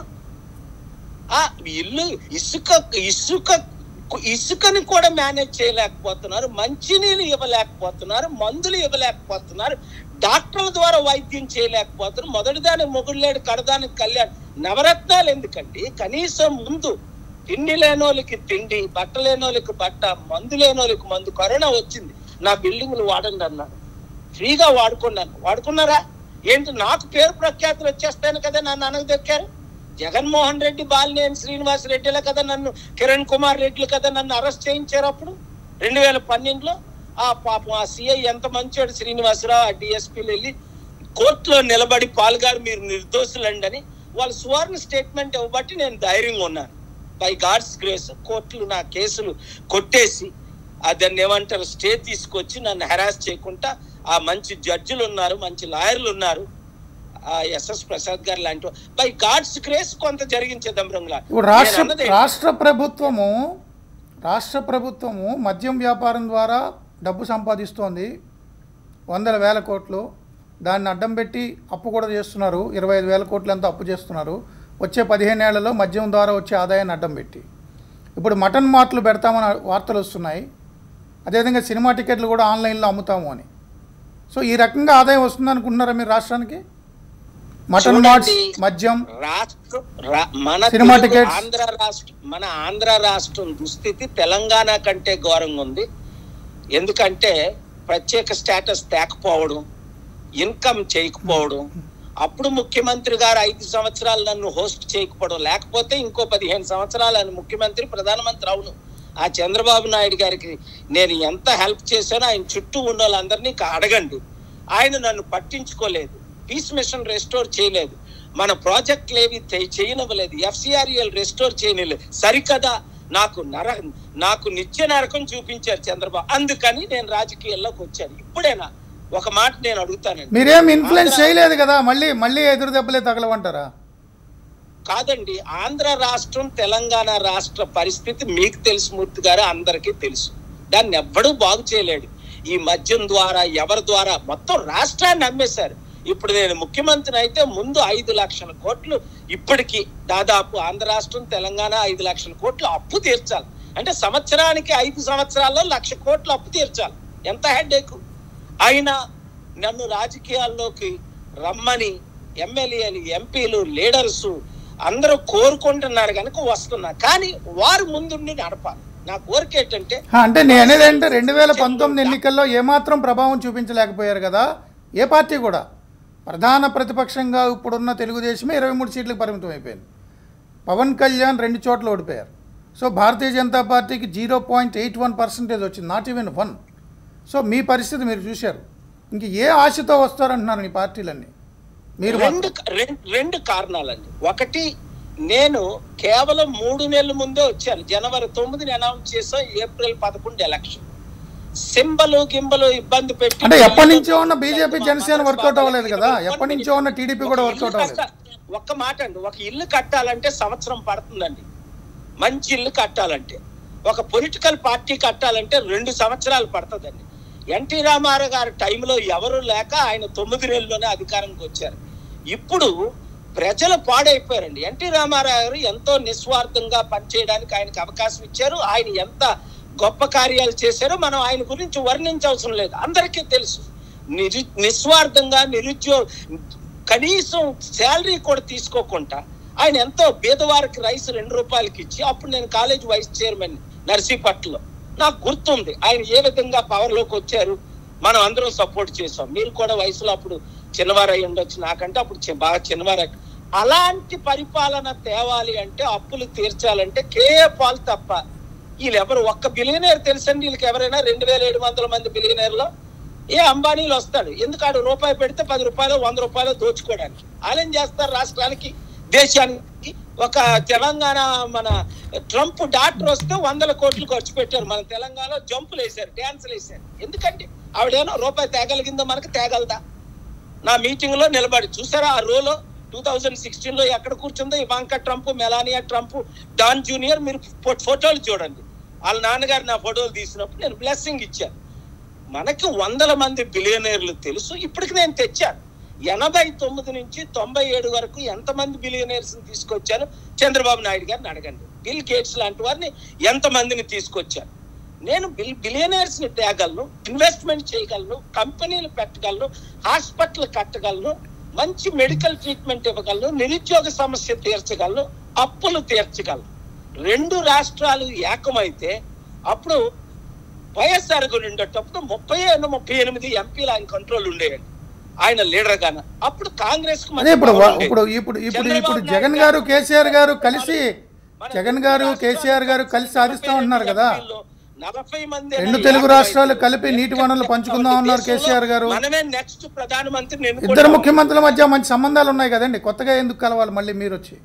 ఆ ఇల్లు ఇసుక ఇసుక ఇసుకని కూడా మేనేజ్ చేయలేకపోతున్నారు మంచినీళ్ళు ఇవ్వలేకపోతున్నారు మందులు ఇవ్వలేకపోతున్నారు డాక్టర్ల ద్వారా వైద్యం చేయలేకపోతున్నారు మొదటిదాని మొగుళ్ళేడు కడదానికి కళ్యాణ్ నవరత్నాలు ఎందుకండి కనీసం ముందు తిండి లేనోళ్ళకి తిండి బట్ట లేనోళ్ళకి బట్ట మందు లేనోళ్ళకి మందు కరోనా వచ్చింది నా బిల్డింగ్లు వాడండి అన్నారు ఫ్రీగా వాడుకున్నాను వాడుకున్నారా ఏంటి నాకు పేరు ప్రఖ్యాతులు వచ్చేస్తాను కదా నన్ను అనగదొక్కారు జగన్మోహన్ రెడ్డి బాలినేని శ్రీనివాస్ రెడ్డిలే కదా నన్ను కిరణ్ కుమార్ రెడ్డిలు కదా నన్ను అరెస్ట్ చేయించారు అప్పుడు రెండు వేల పన్నెండులో ఆ పాపం ఆ సిఐ ఎంత మంచోడు శ్రీనివాసరావు ఆ డిఎస్పీలు వెళ్ళి కోర్టులో నిలబడి పాల్గారు మీరు నిర్దోషులండి అని వాళ్ళు సువర్ణ స్టేట్మెంట్ ఇవ్వబట్టి నేను ధైర్యంగా ఉన్నాను బై గాడ్స్ గ్రేస్ కోర్టులు నా కేసులు కొట్టేసి ఆ దాన్ని ఏమంటారు స్టే తీసుకొచ్చి నన్ను హెరాస్ చేయకుండా ఆ మంచి జడ్జిలు ఉన్నారు మంచి లాయర్లు ఉన్నారు ఆ ఎస్ఎస్ ప్రసాద్ గారు లాంటి బై గాడ్స్ గ్రేస్ కొంత జరిగించేద్దాం రంగులా ఇప్పుడు రాష్ట్ర రాష్ట్ర ప్రభుత్వము రాష్ట్ర ప్రభుత్వము మద్యం వ్యాపారం ద్వారా డబ్బు సంపాదిస్తోంది వందల వేల కోట్లు దాన్ని అడ్డం పెట్టి అప్పు కూడా చేస్తున్నారు ఇరవై ఐదు వేల కోట్లు అంతా అప్పు చేస్తున్నారు వచ్చే పదిహేను ఏళ్లలో మద్యం ద్వారా వచ్చే ఆదాయాన్ని అడ్డం పెట్టి ఇప్పుడు మటన్ మార్ట్లు పెడతామని వార్తలు వస్తున్నాయి అదేవిధంగా సినిమా టికెట్లు కూడా ఆన్లైన్లో అమ్ముతాము అని సో ఈ రకంగా ఆదాయం వస్తుంది అనుకుంటున్నారా మీరు రాష్ట్రానికి మటన్ చూడండి. మార్ట్స్ మద్యం రాష్ట్రం రా- మన సినిమా తెలుగు టికెట్స్. ఆంధ్ర రాష్ట్రం మన ఆంధ్ర రాష్ట్రం దుస్థితి తెలంగాణ కంటే ఘోరంగా ఉంది ఎందుకంటే ప్రత్యేక స్టేటస్ తేకపోవడం ఇన్కమ్ చేయకపోవడం అప్పుడు ముఖ్యమంత్రి గారు ఐదు సంవత్సరాలు నన్ను హోస్ట్ చేయకపోవడం లేకపోతే ఇంకో పదిహేను సంవత్సరాలు ఆయన ముఖ్యమంత్రి ప్రధానమంత్రి అవును ఆ చంద్రబాబు నాయుడు గారికి నేను ఎంత హెల్ప్ చేశానో ఆయన చుట్టూ ఉన్న వాళ్ళందరినీ ఇక అడగండి ఆయన నన్ను పట్టించుకోలేదు పీస్ మిషన్ రెస్టోర్ చేయలేదు మన ప్రాజెక్టులు ఏవి తె- చేయనివ్వలేదు ఎఫ్సిఆర్ఎల్ రెస్టోర్ చేయనివ్వలేదు సరికదా నాకు నర నాకు నిత్య నరకం చూపించారు చంద్రబాబు అందుకని నేను రాజకీయాల్లోకి వచ్చాను ఇప్పుడేనా ఒక మాట నేను అడుగుతానండి మీరేం ఇన్ఫ్లుయెన్స్ ఆంధ్ర- చేయలేదు కదా మళ్ళీ మళ్ళీ ఎదురు దెబ్బలే తగలవంటారా కాదండి ఆంధ్ర రాష్ట్రం తెలంగాణ రాష్ట్ర పరిస్థితి మీకు తెలుసు మూర్తి గారు అందరికీ తెలుసు దాన్ని ఎవ్వడూ బాగు చేయలేడు ఈ మద్యం ద్వారా ఎవరి ద్వారా మొత్తం రాష్ట్రాన్ని అమ్మేశారు ఇప్పుడు నేను ముఖ్యమంత్రిని అయితే ముందు ఐదు లక్షల కోట్లు ఇప్పటికి దాదాపు ఆంధ్ర రాష్ట్రం తెలంగాణ ఐదు లక్షల కోట్లు అప్పు తీర్చాలి అంటే సంవత్సరానికి ఐదు సంవత్సరాల్లో లక్ష కోట్లు అప్పు తీర్చాలి ఎంత హెడ్ అయినా నన్ను రాజకీయాల్లోకి రమ్మని ఎమ్మెల్యేలు ఎంపీలు లీడర్స్ అందరూ కోరుకుంటున్నారు కనుక వస్తున్నా కానీ వారు ముందుండి నడపాలి నా కోరిక ఏంటంటే ఆ, అంటే నేను అనేది అంటే రెండు వేల పంతొమ్మిది ఎన్నికల్లో ఏమాత్రం ప్రభావం చూపించలేకపోయారు కదా ఏ పార్టీ కూడా ప్రధాన ప్రతిపక్షంగా ఇప్పుడున్న తెలుగుదేశమే ఇరవై మూడు సీట్లకు పరిమితం అయిపోయింది పవన్ కళ్యాణ్ రెండు చోట్ల ఓడిపోయారు సో భారతీయ జనతా పార్టీకి zero point eight one percentage వచ్చింది నాట్ ఈవెన్ వన్ సో మీ పరిస్థితి మీరు చూశారు ఇంక ఏ ఆశతో వస్తారంటున్నారు ఈ పార్టీలన్నీ మీరు రెండు రెం- రెండు కారణాలండి ఒకటి నేను కేవలం మూడు నెలల ముందే వచ్చాను జనవరి తొమ్మిదిని అనౌన్స్ చేసాం ఏప్రిల్ పదకొండు ఎలక్షన్ సింబలు గింబలు ఇబ్బంది పెట్టి అంటే ఎప్పటి నుంచో ఉన్న బీజేపీ జనసేన వర్కౌట్ అవ్వలేదు కదా ఎప్పటి నుంచో ఉన్న టీడీపీ కూడా ఒక వర్కౌట్ ఇల్లు అవ్వలేదు కట్ట- ఒక్క మాట అండి ఒక ఇల్లు కట్టాలంటే సంవత్సరం పడుతుందండి మంచి ఇల్లు కట్టాలంటే ఒక పొలిటికల్ పార్టీ కట్టాలంటే రెండు సంవత్సరాలు పడుతుందండి ఎన్టీ రామారావు గారి టైంలో ఎవరు లేక ఆయన తొమ్మిది నెలల్లోనే అధికారంకి వచ్చారు ఇప్పుడు ప్రజలు పాడైపోయారండి ఎన్టీ రామారావు గారు ఎంతో నిస్వార్థంగా పనిచేయడానికి ఆయనకు అవకాశం ఇచ్చారు ఆయన ఎంత గొప్ప కార్యాలు చేశారో మనం ఆయన గురించి వర్ణించవసరం లేదు అందరికీ తెలుసు నిరు నిస్వార్థంగా నిరుద్యోగ కనీసం శాలరీ కూడా తీసుకోకుండా ఆయన ఎంతో పేదవారికి రైస్ రెండు రూపాయలకి ఇచ్చి అప్పుడు నేను కాలేజ్ వైస్ చైర్మన్ నర్సీపట్నంలో నాకు గుర్తుంది ఆయన ఏ విధంగా పవర్ లోకి వచ్చారు మనం అందరం సపోర్ట్ చేసాం మీరు కూడా వయసులో అప్పుడు చిన్నవారు అయి ఉండొచ్చు నాకంటే అప్పుడు చి- బాగా చిన్నవారు అలాంటి పరిపాలన తేవాలి అంటే అప్పులు తీర్చాలంటే కేఏ పాల్ తప్ప వీళ్ళు ఎవరు ఒక్క బిలియనేర్ తెలుసండి వీళ్ళకి ఎవరైనా రెండు వేల ఏడు వందల మంది బిలియనేర్లో ఏ అంబానీలు వస్తాడు ఎందుకు ఆడు రూపాయి పెడితే పది రూపాయలు వంద రూపాయలు దోచుకోవడానికి వాళ్ళేం చేస్తారు రాష్ట్రానికి దేశానికి ఒక తెలంగాణ మన ట్రంప్ డాక్టర్ వస్తే వందల కోట్లు ఖర్చు పెట్టారు మన తెలంగాణలో జంపులు వేశారు డ్యాన్సులు వేశారు ఎందుకంటే ఆవిడేమో రూపాయి తేగలిగిందో మనకు తేగలదా నా మీటింగ్ లో నిలబడి చూసారా ఆ రోలో టూ థౌజండ్ సిక్స్టీన్ లో ఎక్కడ కూర్చుందో Ivanka Trump Melania Trump Don junior మీరు ఫో- ఫోటోలు చూడండి వాళ్ళ నాన్నగారు నా ఫోటోలు తీసినప్పుడు నేను బ్లెస్సింగ్ ఇచ్చాను మనకి వందల మంది బిలియనీర్లు తెలుసు ఇప్పటికి నేను తెచ్చాను ఎనభై తొమ్మిది నుంచి తొంభై ఏడు వరకు ఎంతమంది బిలియనీర్స్ తీసుకొచ్చాను చంద్రబాబు నాయుడు గారిని అడగండి బిల్ గేట్స్ లాంటి వారిని ఎంతమందిని తీసుకొచ్చాను నేను బిల్ బిలియనర్స్ ని తేగలను ఇన్వెస్ట్మెంట్ చేయగలను కంపెనీలు పెట్టగలను హాస్పిటల్ కట్టగలను మంచి మెడికల్ ట్రీట్మెంట్ ఇవ్వగలను నిరుద్యోగ సమస్య తీర్చగలను అప్పులు తీర్చగలను రెండు రాష్ట్రాలు ఏకమైతే అప్పుడు వైఎస్ఆర్ గారు ఉండేటప్పుడు ముప్పై ఏడు ముప్పై ఎనిమిది ఎంపీలు ఆయన కంట్రోల్ ఉండేయండి ఆయన లీడర్ గాన అప్పుడు కాంగ్రెస్ కు అదే ఇప్పుడు మంచి వా- power ఉండేది. ఇప్పుడు ఇప్పుడు ఇప్పుడు ఇప్పుడు చంద్రబాబు జగన్ నాయుడు గారు కేసీఆర్ గారు కలిసి మన జగన్ గారు తెలుగు కేసీఆర్ గారు కలిసి సాధిస్తా ఉంటున్నారు కదా ఎంపీల్లో నలభై మంది రెండు తెలుగు రాష్ట్రాలు కలిపి నీటి వనరులు పంచుకుందాం అన్నారు కేసీఆర్ గారు. మనమే నెక్స్ట్ ప్రధానమంత్రిని ఇద్దరు ఎన్నుకుంటాం. ముఖ్యమంత్రుల మధ్య మంచి సంబంధాలు ఉన్నాయి కదండి కొత్తగా ఎందుకు కలవాలి మళ్ళీ మీరు వచ్చి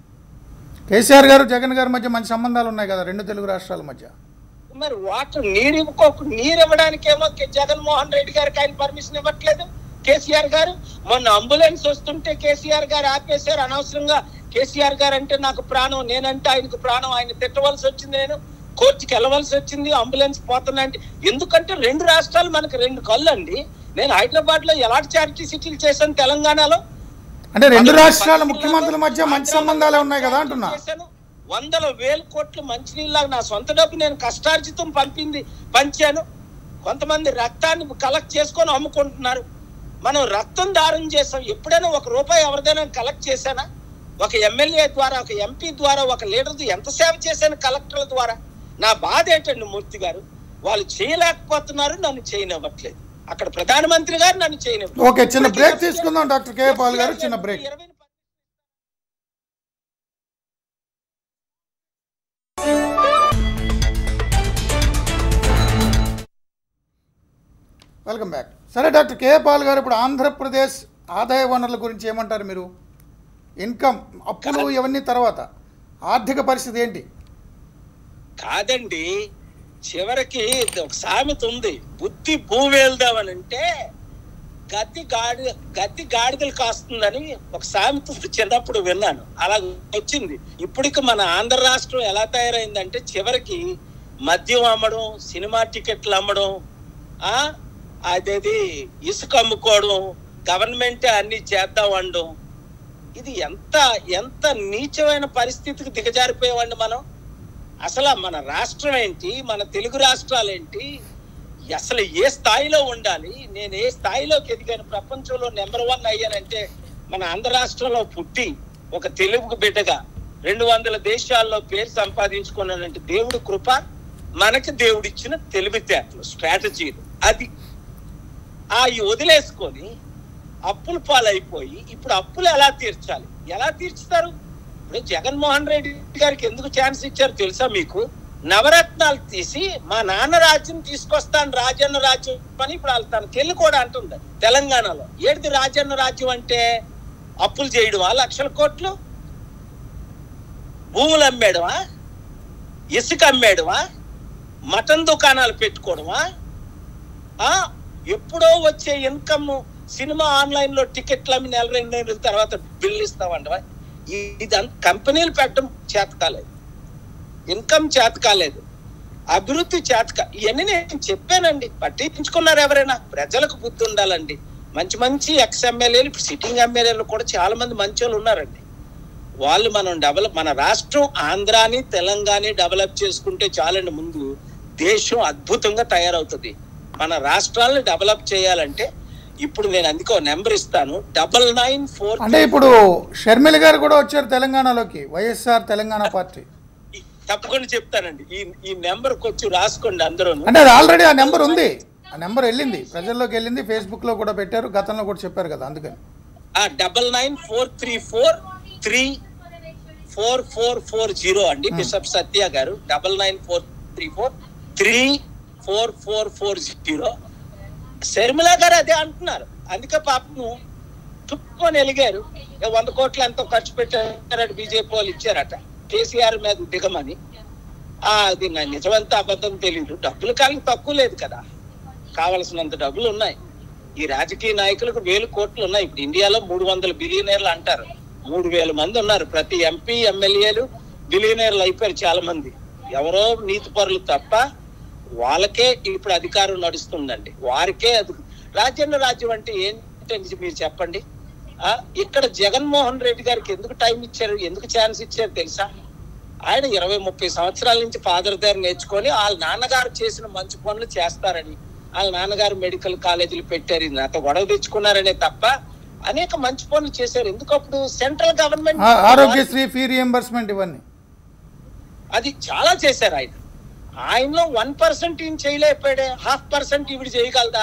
కేసీఆర్ గారు జగన్ గారి మధ్య మంచి సంబంధాలు ఉన్నాయి కదా రెండు తెలుగు రాష్ట్రాల మధ్య మరి వాటర్ నీరు ఇవ్వకోకు నీరు ఇవ్వడానికేమో కే- జగన్మోహన్ రెడ్డి గారికి ఆయన పర్మిషన్ ఇవ్వట్లేదు కేసీఆర్ గారు మొన్న అంబులెన్స్ వస్తుంటే కేసీఆర్ గారు ఆపేశారు అనవసరంగా కేసీఆర్ గారు అంటే నాకు ప్రాణం నేనంటే ఆయనకు ప్రాణం ఆయన తిట్టవలసి వచ్చింది నేను కోర్టుకి వెళ్ళవలసి వచ్చింది అంబులెన్స్ పోతున్నా అంటే ఎందుకంటే రెండు రాష్ట్రాలు మనకు రెండు కళ్ళు అండి నేను హైదరాబాద్ లో ఎలాంటి చారిటీ సిటీలు చేశాను తెలంగాణలో అంటే రెండు రాష్ట్రాల ముఖ్యమంత్రుల మధ్య మంచి సంబంధాలే ఉన్నాయి కదా అంటున్నా చేశాను. వందల వేల కోట్లు మంచినీళ్ళ నా సొంత డబ్బు నేను కష్టార్జితం పంపింది పంచాను కొంతమంది రక్తాన్ని కలెక్ట్ చేసుకొని అమ్ముకుంటున్నారు మనం రక్తం దానం చేసాం ఎప్పుడైనా ఒక రూపాయి ఎవరిదైనా కలెక్ట్ చేశానా ఒక ఎమ్మెల్యే ద్వారా ఒక ఎంపీ ద్వారా ఒక లీడర్ ఎంత సేవ చేశాను కలెక్టర్ల ద్వారా నా బాధ ఏంటండి మూర్తి గారు వాళ్ళు చేయలేకపోతున్నారు నన్ను చేయనివ్వట్లేదు అక్కడ ప్రధానమంత్రి గారు నన్ను చేయనివ్వట్లేదు ఓకే చిన్న బ్రేక్ తీసుకుందాం డాక్టర్ కే పాల్ గారు చిన్న బ్రేక్ ఇరవై వెల్కమ్ బ్యాక్ సరే డాక్టర్ కే పాల్ గారు ఇప్పుడు ఆంధ్రప్రదేశ్ ఆదాయ వనరుల గురించి ఏమంటారు మీరు ఇన్కమ్ అప్పులు ఇవన్నీ తర్వాత ఆర్థిక పరిస్థితి ఏంటి కాదండి చివరికి ఒక సామెత ఉంది బుద్ధి భూవేల్దామని అంటే గద్ది గాడి గద్ది గాడిదలు కాస్తుందని ఒక సామెత ఉంది, చిన్నప్పుడు విన్నాను అలా వచ్చింది ఇప్పటికి మన ఆంధ్ర రాష్ట్రం ఎలా తయారైందంటే చివరికి మద్యం అమ్మడం సినిమా టికెట్లు అమ్మడం ఆ అదేది ఇసుక అమ్ముకోవడం గవర్నమెంట్ అన్ని చేద్దాం అనడం ఇది ఎంత ఎంత నీచమైన పరిస్థితికి దిగజారిపోయామండి మనం అసలు మన రాష్ట్రం ఏంటి మన తెలుగు రాష్ట్రాలు ఏంటి అసలు ఏ స్థాయిలో ఉండాలి నేను ఏ స్థాయిలోకి ఎదిగాను ప్రపంచంలో నెంబర్ వన్ అయ్యానంటే మన ఆంధ్ర రాష్ట్రంలో పుట్టి ఒక తెలుగు బిడ్డగా రెండు వందల దేశాల్లో పేరు సంపాదించుకున్నానంటే దేవుడి కృప మనకి దేవుడిచ్చిన తెలివితేటలు స్ట్రాటజీలు అది ఆ ఈ వదిలేసుకొని అప్పుల పాలైపోయి ఇప్పుడు అప్పులు ఎలా తీర్చాలి ఎలా తీర్చుతారు ఇప్పుడు జగన్మోహన్ రెడ్డి గారికి ఎందుకు ఛాన్స్ ఇచ్చారు తెలుసా మీకు నవరత్నాలు తీసి మా నాన్న రాజ్యం తీసుకొస్తాను రాజన్న రాజ్యం అని ఇప్పుడు వాళ్ళ తన చెల్లి కూడా అంటుంది తెలంగాణలో ఏడిది రాజన్న రాజ్యం అంటే అప్పులు చేయడమా లక్షల కోట్లు భూములు అమ్మేయడమా ఇసుక అమ్మేయడమా మటన్ దుకాణాలు పెట్టుకోవడమా ఆ ఎప్పుడో వచ్చే ఇన్కమ్ సినిమా ఆన్లైన్ లో టికెట్లు అమ్మి నెల రెండు నెలల తర్వాత బిల్లు ఇస్తామంటవా ఇది కంపెనీలు పెట్టడం చేత కాలేదు ఇన్కమ్ చేత కాలేదు అభివృద్ధి చేతక ఇవన్నీ నేను చెప్పానండి పట్టించుకున్నారు ఎవరైనా ప్రజలకు బుద్ధి ఉండాలండి మంచి మంచి ఎక్స్ ఎమ్మెల్యేలు ఇప్పుడు సిట్టింగ్ ఎమ్మెల్యేలు కూడా చాలా మంది మంచి వాళ్ళు ఉన్నారండి వాళ్ళు మనం డెవలప్ మన రాష్ట్రం ఆంధ్రాని తెలంగాణ డెవలప్ చేసుకుంటే చాలండి ముందు దేశం అద్భుతంగా తయారవుతుంది మన రాష్ట్రాలను డెవలప్ చేయాలంటే ఇప్పుడు నేను అందుకో నెంబర్ ఇస్తాను డబల్ నైన్ ఫోర్ అంటే ఇప్పుడు షర్మిల గారు కూడా వచ్చారు తెలంగాణలోకి వైఎస్ఆర్ తెలంగాణ పార్టీ తప్పకుండా చెప్తానండి ఈ ఈ నెంబర్ కొంచెం రాసుకోండి అందరూ అంటే అది ఆల్రెడీ ఆ నెంబర్ ఉంది ఆ నెంబర్ వెళ్ళింది ప్రజల్లోకి వెళ్ళింది ఫేస్బుక్లో కూడా పెట్టారు గతంలో కూడా చెప్పారు కదా అందుకని ఆ double nine four three four three four four four zero అండి బిషప్ సత్య గారు double nine four three four three four four four zero Sharmila గారు అదే అంటున్నారు అందుకే పాపను తుప్పుకొని వెలిగారు ఏ వంద కోట్లు ఎంతో ఖర్చు పెట్టారట బీజేపీ వాళ్ళు ఇచ్చారట కేసీఆర్ మీద దిగమని ఆ అది నా నిజమంతా అబద్ధం తెలియదు డబ్బులు కానీ తక్కువ లేదు కదా కావలసినంత డబ్బులు ఉన్నాయి ఈ రాజకీయ నాయకులకు వేలు కోట్లు ఉన్నాయి ఇప్పుడు ఇండియాలో మూడు వందల బిలియనీర్లు అంటారు మూడు వేల మంది ఉన్నారు ప్రతి ఎంపీ ఎమ్మెల్యేలు బిలియనీర్లు అయిపోయారు చాలా మంది ఎవరో నీతి పరులు తప్ప వాళ్ళకే ఇప్పుడు అధికారం నడుస్తుందండి వారికే అది రాజ్యాంగ రాజ్యం అంటే ఏంటంటే మీరు చెప్పండి ఆ ఇక్కడ జగన్మోహన్ రెడ్డి గారికి ఎందుకు టైం ఇచ్చారు ఎందుకు ఛాన్స్ ఇచ్చారు తెలుసా ఆయన ఇరవై ముప్పై సంవత్సరాల నుంచి ఫాదర్ దగ్గర నేర్చుకొని వాళ్ళ నాన్నగారు చేసిన మంచి పనులు చేస్తారని వాళ్ళ నాన్నగారు మెడికల్ కాలేజీలు పెట్టారు ఇది నాతో గొడవ తెచ్చుకున్నారనే తప్ప అనేక మంచి పనులు చేశారు ఎందుకు అప్పుడు సెంట్రల్ గవర్నమెంట్ ఆ- ఆరోగ్యశ్రీ ఫీ రియంబర్స్మెంట్ ఇవన్నీ అది చాలా చేశారు ఆయన ఆయనలో వన్ పర్సెంట్ ఈయన చేయలేకపోయాడే హాఫ్ పర్సెంట్ ఈవిడ చేయగలదా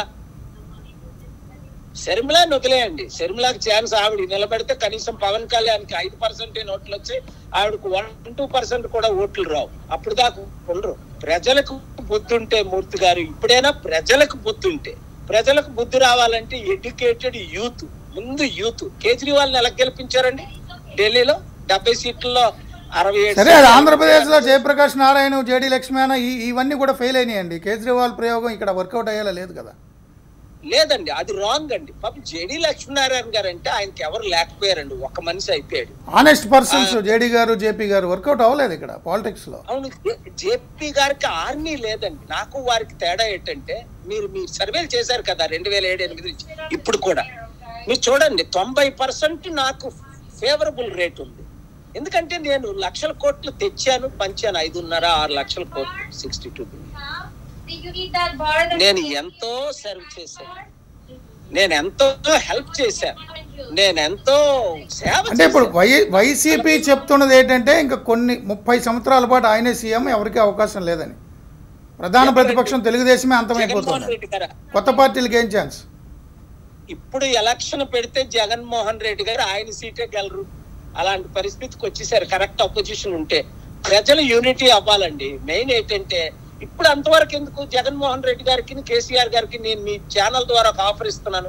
శర్మిలాని వదిలేయండి శర్మిలాకి ఛాన్స్ ఆవిడ నిలబెడితే కనీసం పవన్ కళ్యాణ్కి ఐదు పర్సెంట్ ఓట్లు వచ్చి ఆవిడకు వన్ టూ పర్సెంట్ కూడా ఓట్లు రావు అప్పుడు దాకా ఉండరు ప్రజలకు బుద్ధి ఉంటే మూర్తి గారు ఇప్పుడైనా ప్రజలకు బుద్ధి ఉంటే ప్రజలకు బుద్ధి రావాలంటే ఎడ్యుకేటెడ్ యూత్ ముందు యూత్ కేజ్రీవాల్ ఎలా గెలిపించారండి ఢిల్లీలో డెబ్బై సీట్లలో అరవై ఏడు సరే అది సీట్లు ఆంధ్రప్రదేశ్లో జయప్రకాష్ నారాయణ జేడీ లక్ష్మణ ఈ ఇవన్నీ కూడా ఫెయిల్ అయినాయండి కేజ్రీవాల్ ప్రయోగం ఇక్కడ వర్కౌట్ అయ్యేలా లేదు కదా లేదండి అది రాంగ్ అండి పాపం జేడి లక్ష్మీనారాయణ గారు అంటే ఆయనకి ఎవరు లేకపోయారండి ఒక మనిషి అయిపోయాడు ఆనెస్ట్ పర్సన్స్ జేడీ గారు జేపీ గారు వర్కౌట్ అవ్వలేదు ఇక్కడ పాలిటిక్స్లో అవును జేపీ గారికి ఆర్మీ లేదండి నాకు వారికి తేడా ఏంటంటే మీరు మీరు సర్వేలు చేశారు కదా రెండు వేల ఏడు ఎనిమిది నుంచి ఇప్పుడు కూడా మీరు చూడండి తొంభై పర్సెంట్ నాకు ఫేవరబుల్ రేట్ ఉంది ఎందుకంటే నేను లక్షల కోట్లు తెచ్చాను పంచాను ఐదున్నర ఆరు లక్షల కోట్లు sixty two Did you eat that bar that నేను you ఎంతో సర్వ్ చేశాను నేను ఎంతో హెల్ప్ చేశాను నేను ఎంతో సేవ అంటే ఇప్పుడు చేశాను. వై వైసీపీ చెప్తున్నది ఏంటంటే ఇంకా కొన్ని ముప్పై సంవత్సరాల పాటు ఆయనే సీఎం ఎవరికీ అవకాశం లేదని ప్రధాన ప్రతిపక్షం తెలుగుదేశమే జగన్మోహన్ అంతమైపోతుంది రెడ్డి గారు కొత్త పార్టీలకి ఏం ఛాన్స్ ఇప్పుడు ఎలక్షన్ పెడితే జగన్మోహన్ రెడ్డి గారు ఆయన సీటే గెలరు అలాంటి పరిస్థితికి వచ్చేసారు కరెక్ట్ అపోజిషన్ ఉంటే ప్రజలు యూనిటీ అవ్వాలండి మెయిన్ ఏంటంటే ఇప్పుడు అంతవరకు ఎందుకు జగన్మోహన్ రెడ్డి గారికి కేసీఆర్ గారికి నేను మీ ఛానల్ ద్వారా ఒక ఆఫర్ ఇస్తున్నాను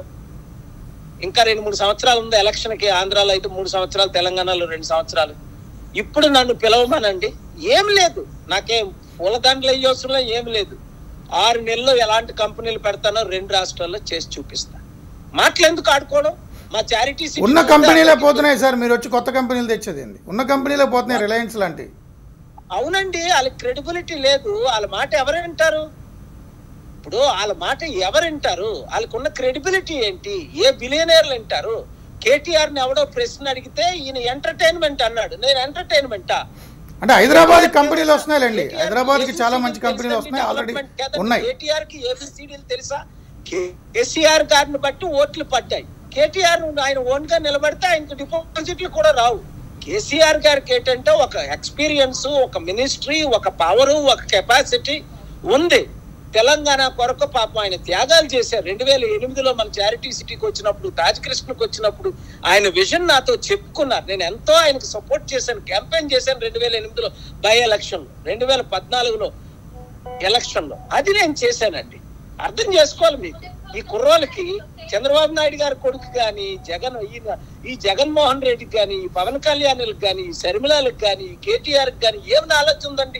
ఇంకా రెండు మూడు సంవత్సరాలు ఉంది ఎలక్షన్ కి ఆంధ్రాలో అయితే మూడు సంవత్సరాలు తెలంగాణలో రెండు సంవత్సరాలు ఇప్పుడు నన్ను పిలవమనండి ఏం లేదు నాకేం పూలదండలు అయ్యోసంలో ఏం లేదు ఆరు నెలల్లో ఎలాంటి కంపెనీలు పెడతానో రెండు రాష్ట్రాల్లో చేసి చూపిస్తా మాటలు ఎందుకు ఆడుకోవడం మా చారిటీ ఉన్న కంపెనీలే పోతున్నాయి సార్ మీరు వచ్చి కొత్త కంపెనీలు తెచ్చేది ఏంది ఉన్న కంపెనీలే పోతున్నాయి రిలయన్స్ లాంటి అవునండి వాళ్ళకి క్రెడిబిలిటీ లేదు వాళ్ళ మాట ఎవరు వింటారు ఇప్పుడు వాళ్ళ మాట ఎవరు వింటారు వాళ్ళకున్న క్రెడిబిలిటీ ఏంటి ఏ బిలియనీర్లు వింటారు కేటీఆర్ ని ఎవడో ప్రశ్న అడిగితే ఈయన ఎంటర్టైన్మెంట్ అన్నాడు నేను ఎంటర్టైన్మెంటా అంటే హైదరాబాద్ కంపెనీలు వస్తున్నాయిలేండి హైదరాబాద్ కి చాలా మంచి కంపెనీలు వస్తున్నాయి ఆల్రెడీ ఉన్నాయి కేటీఆర్ కి ఏబిసిడీలు తెలుసా కేసీఆర్ గారిని బట్టి ఓట్లు పడ్డాయి కేటీఆర్ ఆయన ఓన్ గా నిలబడితే ఆయనకు డిపాజిట్లు కూడా రావు కేసీఆర్ గారికి ఏంటంటే ఒక ఎక్స్పీరియన్స్ ఒక మినిస్ట్రీ ఒక పవర్ ఒక కెపాసిటీ ఉంది తెలంగాణ కొరకు పాపం ఆయన త్యాగాలు చేశారు రెండు వేల ఎనిమిదిలో మన చారిటీ సిటీకి వచ్చినప్పుడు తాజ్ కృష్ణకి వచ్చినప్పుడు ఆయన విజన్ నాతో చెప్పుకున్నారు నేను ఎంతో ఆయనకు సపోర్ట్ చేశాను క్యాంపెయిన్ చేశాను రెండు వేల ఎనిమిదిలో బై ఎలక్షన్ రెండు వేల పద్నాలుగులో ఎలక్షన్ లో అది నేను చేశానండి అర్థం చేసుకోవాలి మీకు ఈ కుర్రోళ్ళకి చంద్రబాబు నాయుడు గారి కొడుకు గాని జగన్ ఈయన ఈ జగన్మోహన్ రెడ్డికి గాని ఈ పవన్ కళ్యాణ్లకు గాని ఈ శర్మిలాలకు గాని ఈ కేటీఆర్ గాని ఏం నాలెడ్జ్ ఉందండి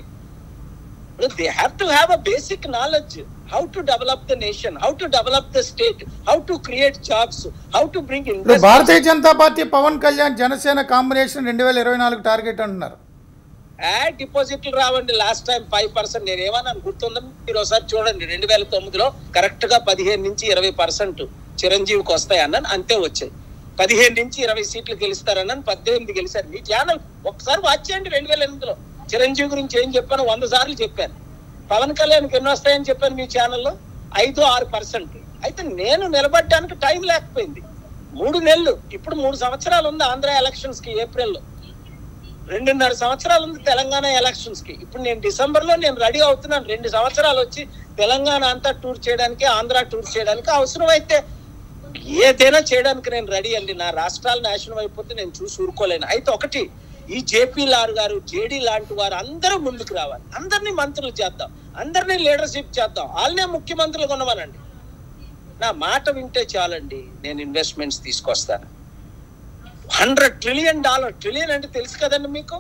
they have to have a basic knowledge how to develop the nation how to develop the state how to create jobs how to bring ఇప్పుడు భారతీయ జనతా పార్టీ పవన్ కళ్యాణ్ జనసేన కాంబినేషన్ రెండు వేల ఇరవై నాలుగు టార్గెట్ అంటున్నారు డిపాజిట్లు రావండి లాస్ట్ టైం ఫైవ్ పర్సెంట్ నేను ఏమన్నాను గుర్తుందని మీరు ఒకసారి చూడండి రెండు వేల తొమ్మిదిలో కరెక్ట్ గా పదిహేను నుంచి ఇరవై పర్సెంట్ చిరంజీవికి వస్తాయి అన్నాను అంతే వచ్చాయి పదిహేను నుంచి ఇరవై సీట్లు గెలుస్తారన్నాను పద్దెనిమిది గెలిచారు మీ ఛానల్ ఒకసారి వాచ్ చేయండి రెండు వేల ఎనిమిదిలో చిరంజీవి గురించి ఏం చెప్పాను వంద సార్లు చెప్పాను పవన్ కళ్యాణ్కి ఎన్ని వస్తాయని చెప్పాను మీ ఛానల్లో ఐదు ఆరు పర్సెంట్ అయితే నేను నిలబడడానికి టైం లేకపోయింది మూడు నెలలు ఇప్పుడు మూడు సంవత్సరాలు ఉంది ఆంధ్ర ఎలక్షన్స్ కి ఏప్రిల్లో రెండున్నర సంవత్సరాలు ఉంది తెలంగాణ ఎలక్షన్స్ కి ఇప్పుడు నేను డిసెంబర్ లో నేను రెడీ అవుతున్నాను రెండు సంవత్సరాలు వచ్చి తెలంగాణ అంతా టూర్ చేయడానికి ఆంధ్ర టూర్ చేయడానికి అవసరం అయితే ఏదైనా చేయడానికి నేను రెడీ అండి నా రాష్ట్రాలు నాశనం అయిపోతే నేను చూసి ఊరుకోలేను అయితే ఒకటి ఈ జేపీ లార్ గారు జేడీ లాంటి వారు అందరూ ముందుకు రావాలి అందరినీ మంత్రులు చేద్దాం అందరినీ లీడర్షిప్ చేద్దాం వాళ్ళనే ముఖ్యమంత్రులు కొనమనండి నా మాట వింటే చాలండి నేను ఇన్వెస్ట్మెంట్స్ తీసుకొస్తాను హండ్రెడ్ ట్రిలియన్ డాలర్ ట్రిలియన్ అంటే తెలుసు కదండి మీకు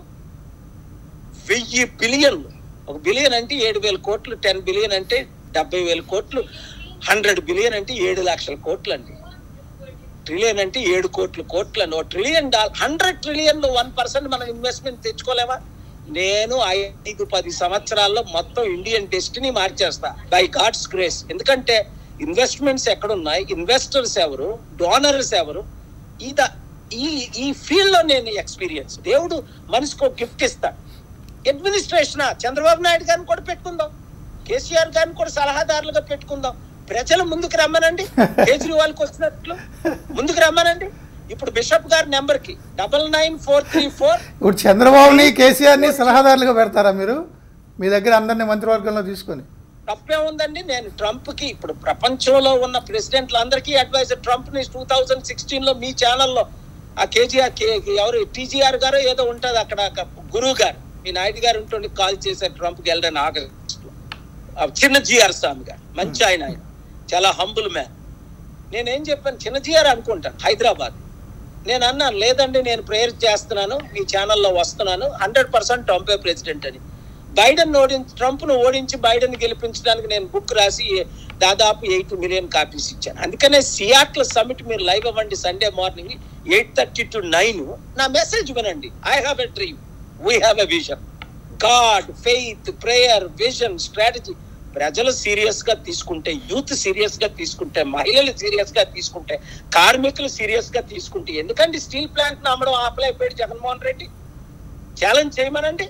వెయ్యి బిలియన్లు ఒక బిలియన్ అంటే ఏడు వేల కోట్లు టెన్ బిలియన్ అంటే డెబ్బై వేల కోట్లు హండ్రెడ్ బిలియన్ అంటే ఏడు లక్షల కోట్లు అండి ట్రిలియన్ అంటే ఏడు కోట్లు కోట్లు అండి ఒక trillion dollar hundred trillion one percent మనం ఇన్వెస్ట్మెంట్ తెచ్చుకోలేమా నేను ఐదు పది సంవత్సరాల్లో మొత్తం ఇండియన్ డెస్టినీ మార్చేస్తా బై గాడ్స్ గ్రేస్ ఎందుకంటే ఇన్వెస్ట్మెంట్స్ ఎక్కడున్నాయి ఇన్వెస్టర్స్ ఎవరు డోనర్స్ ఎవరు ఇద ఈ ఈ ఫీల్డ్ లో నేను ఎక్స్పీరియన్స్ దేవుడు మనిషికి ఒక గిఫ్ట్ ఇస్తాడు అడ్మినిస్ట్రేషన్ చంద్రబాబు నాయుడు గారిని కూడా పెట్టుకుందాం కేసీఆర్ గారిని కూడా సలహాదారులుగా పెట్టుకుందాం ప్రజలు ముందుకు రమ్మనండి కేజ్రీవాల్కి వచ్చినట్లు ముందుకు రమ్మనండి ఇప్పుడు బిషప్ గారి నెంబర్ కి double nine four three four ఇప్పుడు చంద్రబాబుని కేసీఆర్ని సలహాదారులుగా పెడతారా మీరు మీ దగ్గర అందరినీ మంత్రివర్గంలో తీసుకొని తప్పే ఉందండి నేను ట్రంప్ కి ఇప్పుడు ప్రపంచంలో ఉన్న ప్రెసిడెంట్లు అందరికీ అడ్వైజర్ ట్రంప్ ని టూ థౌజండ్ సిక్స్టీన్ లో మీ ఛానల్లో ఆ కేజీఆర్ ఎవరు టీజీఆర్ గారు ఏదో ఉంటది అక్కడ ఒక గురువు గారు మీ నాయుడు గారు ఉంటుండి కాల్ చేశారు ట్రంప్ కి వెళ్ళడానికి ఆగస్ట్ లో ఆ చిన్న జిఆర్ స్వామి గారు మంచి ఆయన ఆయన చాలా హంబుల్ మ్యాన్ నేనేం చెప్పాను చిన్న జిఆర్ అనుకుంటాను హైదరాబాద్ నేను అన్నాను లేదండి నేను ప్రేయర్ చేస్తున్నాను మీ ఛానల్లో వస్తున్నాను హండ్రెడ్ పర్సెంట్ ట్రంపే ప్రెసిడెంట్ అని బైడెన్ ఓడించి ట్రంప్ ను ఓడించి బైడెన్ గెలిపించడానికి నేను బుక్ రాసి దాదాపు ఎయిట్ మిలియన్ కాపీస్ ఇచ్చాను అందుకనే సియాట్ల సమిట్ మీరు లైవ్ అవ్వండి Sunday morning eight thirty to nine నా మెసేజ్ వినండి I have a dream we have a vision God faith prayer vision strategy ప్రజలు సీరియస్ గా తీసుకుంటే యూత్ సీరియస్ గా తీసుకుంటే మహిళలు సీరియస్ గా తీసుకుంటే కార్మికులు సీరియస్ గా తీసుకుంటే ఎందుకంటే స్టీల్ ప్లాంట్ అమ్మడం ఆపలేకపోయాడు జగన్మోహన్ రెడ్డి ఛాలెంజ్ చేయమనండి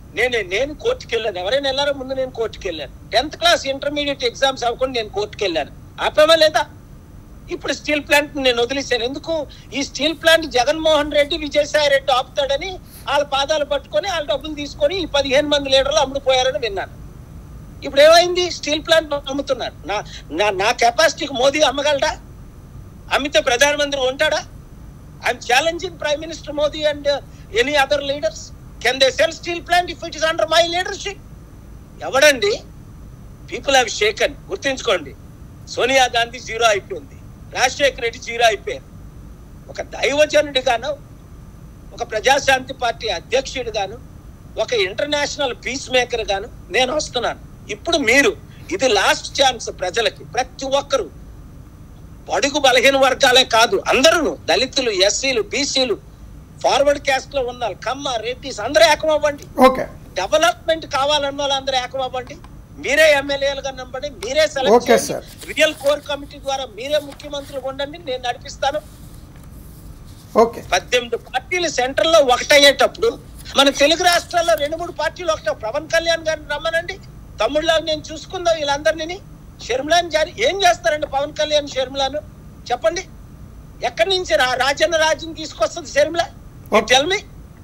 నేను నేను కోర్టుకి వెళ్ళాను ఎవరైనా వెళ్ళారో ముందు నేను కోర్టుకి వెళ్ళాను టెన్త్ క్లాస్ ఇంటర్మీడియట్ ఎగ్జామ్స్ అవ్వకుండా నేను కోర్టుకి వెళ్ళాను ఆపేమా లేదా ఇప్పుడు స్టీల్ ప్లాంట్ నేను వదిలేశాను ఎందుకు ఈ స్టీల్ ప్లాంట్ జగన్మోహన్ రెడ్డి విజయసాయి రెడ్డి ఆపుతాడని వాళ్ళ పాదాలు పట్టుకొని వాళ్ళ డబ్బులు తీసుకొని ఈ పదిహేను మంది లీడర్లు అమ్ముడుపోయారని విన్నాను ఇప్పుడు ఏమైంది స్టీల్ ప్లాంట్ అమ్ముతున్నారు నా నా నా కెపాసిటీకి మోదీ అమ్మగలడా అమ్మితే ప్రధానమంత్రి ఉంటాడా I'm challenging prime minister Modi and any other leaders can they sell steel plant if it is under my leadership ఎవడండి పీపుల్ హ్యావ్ షేకన్ గుర్తుంచుకోండి సోనియా గాంధీ జీరో అయిపోయింది రాజశేఖర రెడ్డి జీరో అయిపోయారు ఒక దైవజనుడిగాను ఒక ప్రజాశాంతి పార్టీ అధ్యక్షుడిగాను ఒక ఇంటర్నేషనల్ పీస్ మేకర్ గాను నేను వస్తున్నాను ఇప్పుడు మీరు ఇది లాస్ట్ ఛాన్స్ ప్రజలకి ప్రతి ఒక్కరు బడుగు బలహీన వర్గాలే కాదు అందరూ దళితులు ఎస్సీలు బీసీలు ఫార్వర్డ్ క్యాస్ట్ లో ఉన్నారు కమ్మ రెడ్డిస్ అందరూ ఏకం అవ్వండి ఓకే డెవలప్మెంట్ కావాలన్న వాళ్ళందరూ ఏకం అవ్వండి మీరే ఎమ్మెల్యేలుగా నింపండి మీరే సెలెక్ట్ Okay, చేయండి sir. రియల్ కోర్ కమిటీ ద్వారా మీరే ముఖ్యమంత్రులు ఉండండి నేను నడిపిస్తాను ఓకే పద్దెనిమిది పార్టీలు సెంటర్ లో ఒకటయ్యేటప్పుడు మన తెలుగు రాష్ట్రాల్లో రెండు మూడు పార్టీలు ఒకట పవన్ కళ్యాణ్ గారిని రమ్మనండి తమ్ముళ్ళ నేను చూసుకుందాం వీళ్ళందరినీ షర్మిలాని జారీ ఏం చేస్తారండి పవన్ కళ్యాణ్ షర్మిలాను చెప్పండి ఎక్కడి నుంచి రా రాజన్న రాజ్యం తీసుకొస్తుంది Sharmila Okay. Tell me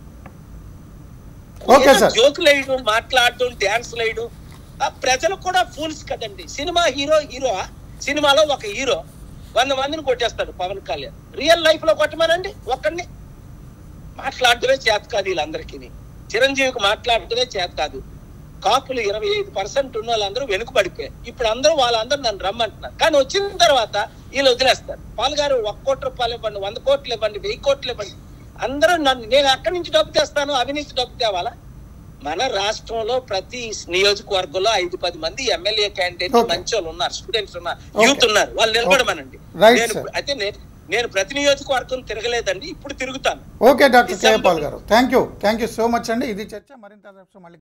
Okay, sir. జోకులు వేయడం మాట్లాడడం డాన్స్ వేయడం ఆ ప్రజలు కూడా ఫూల్స్ కదండి సినిమా హీరో హీరో సినిమాలో ఒక హీరో వంద మందిని కొట్టేస్తాడు పవన్ కళ్యాణ్ రియల్ లైఫ్ లో కొట్టమనండి ఒక్కడిని మాట్లాడటమే చేత కాదు వీళ్ళందరికీ చిరంజీవికి మాట్లాడటమే చేత కాదు కాపులు ఇరవై ఐదు పర్సెంట్ ఉన్న వాళ్ళందరూ వెనుకబడిపోయారు ఇప్పుడు అందరూ వాళ్ళందరూ నన్ను రమ్మంటున్నారు కానీ వచ్చిన తర్వాత వీళ్ళు వదిలేస్తారు పాల్ గారు ఒక కోటి రూపాయలు ఇవ్వండి వంద కోట్లు ఇవ్వండి వెయ్యి కోట్లు ఇవ్వండి అందరూ నన్ను నేను ఎక్కడి నుంచి డబ్బు తెస్తాను అవినీతి డబ్బు తేవాలా మన రాష్ట్రంలో ప్రతి నియోజకవర్గంలో ఐదు పది మంది ఎమ్మెల్యే క్యాండిడేట్ Okay. మంచి వాళ్ళు ఉన్నారు స్టూడెంట్స్ ఉన్నారు Okay. యూత్ ఉన్నారు వాళ్ళు నిలబడమనండి Right, నేను sir. అయితే నేను నేను ప్రతి నియోజకవర్గం తిరగలేదండి ఇప్పుడు తిరుగుతాను ఓకే డాక్టర్ December- కేపాల్ గారు thank you thank you so much అండి ఇది చర్చ మరింత మళ్ళీ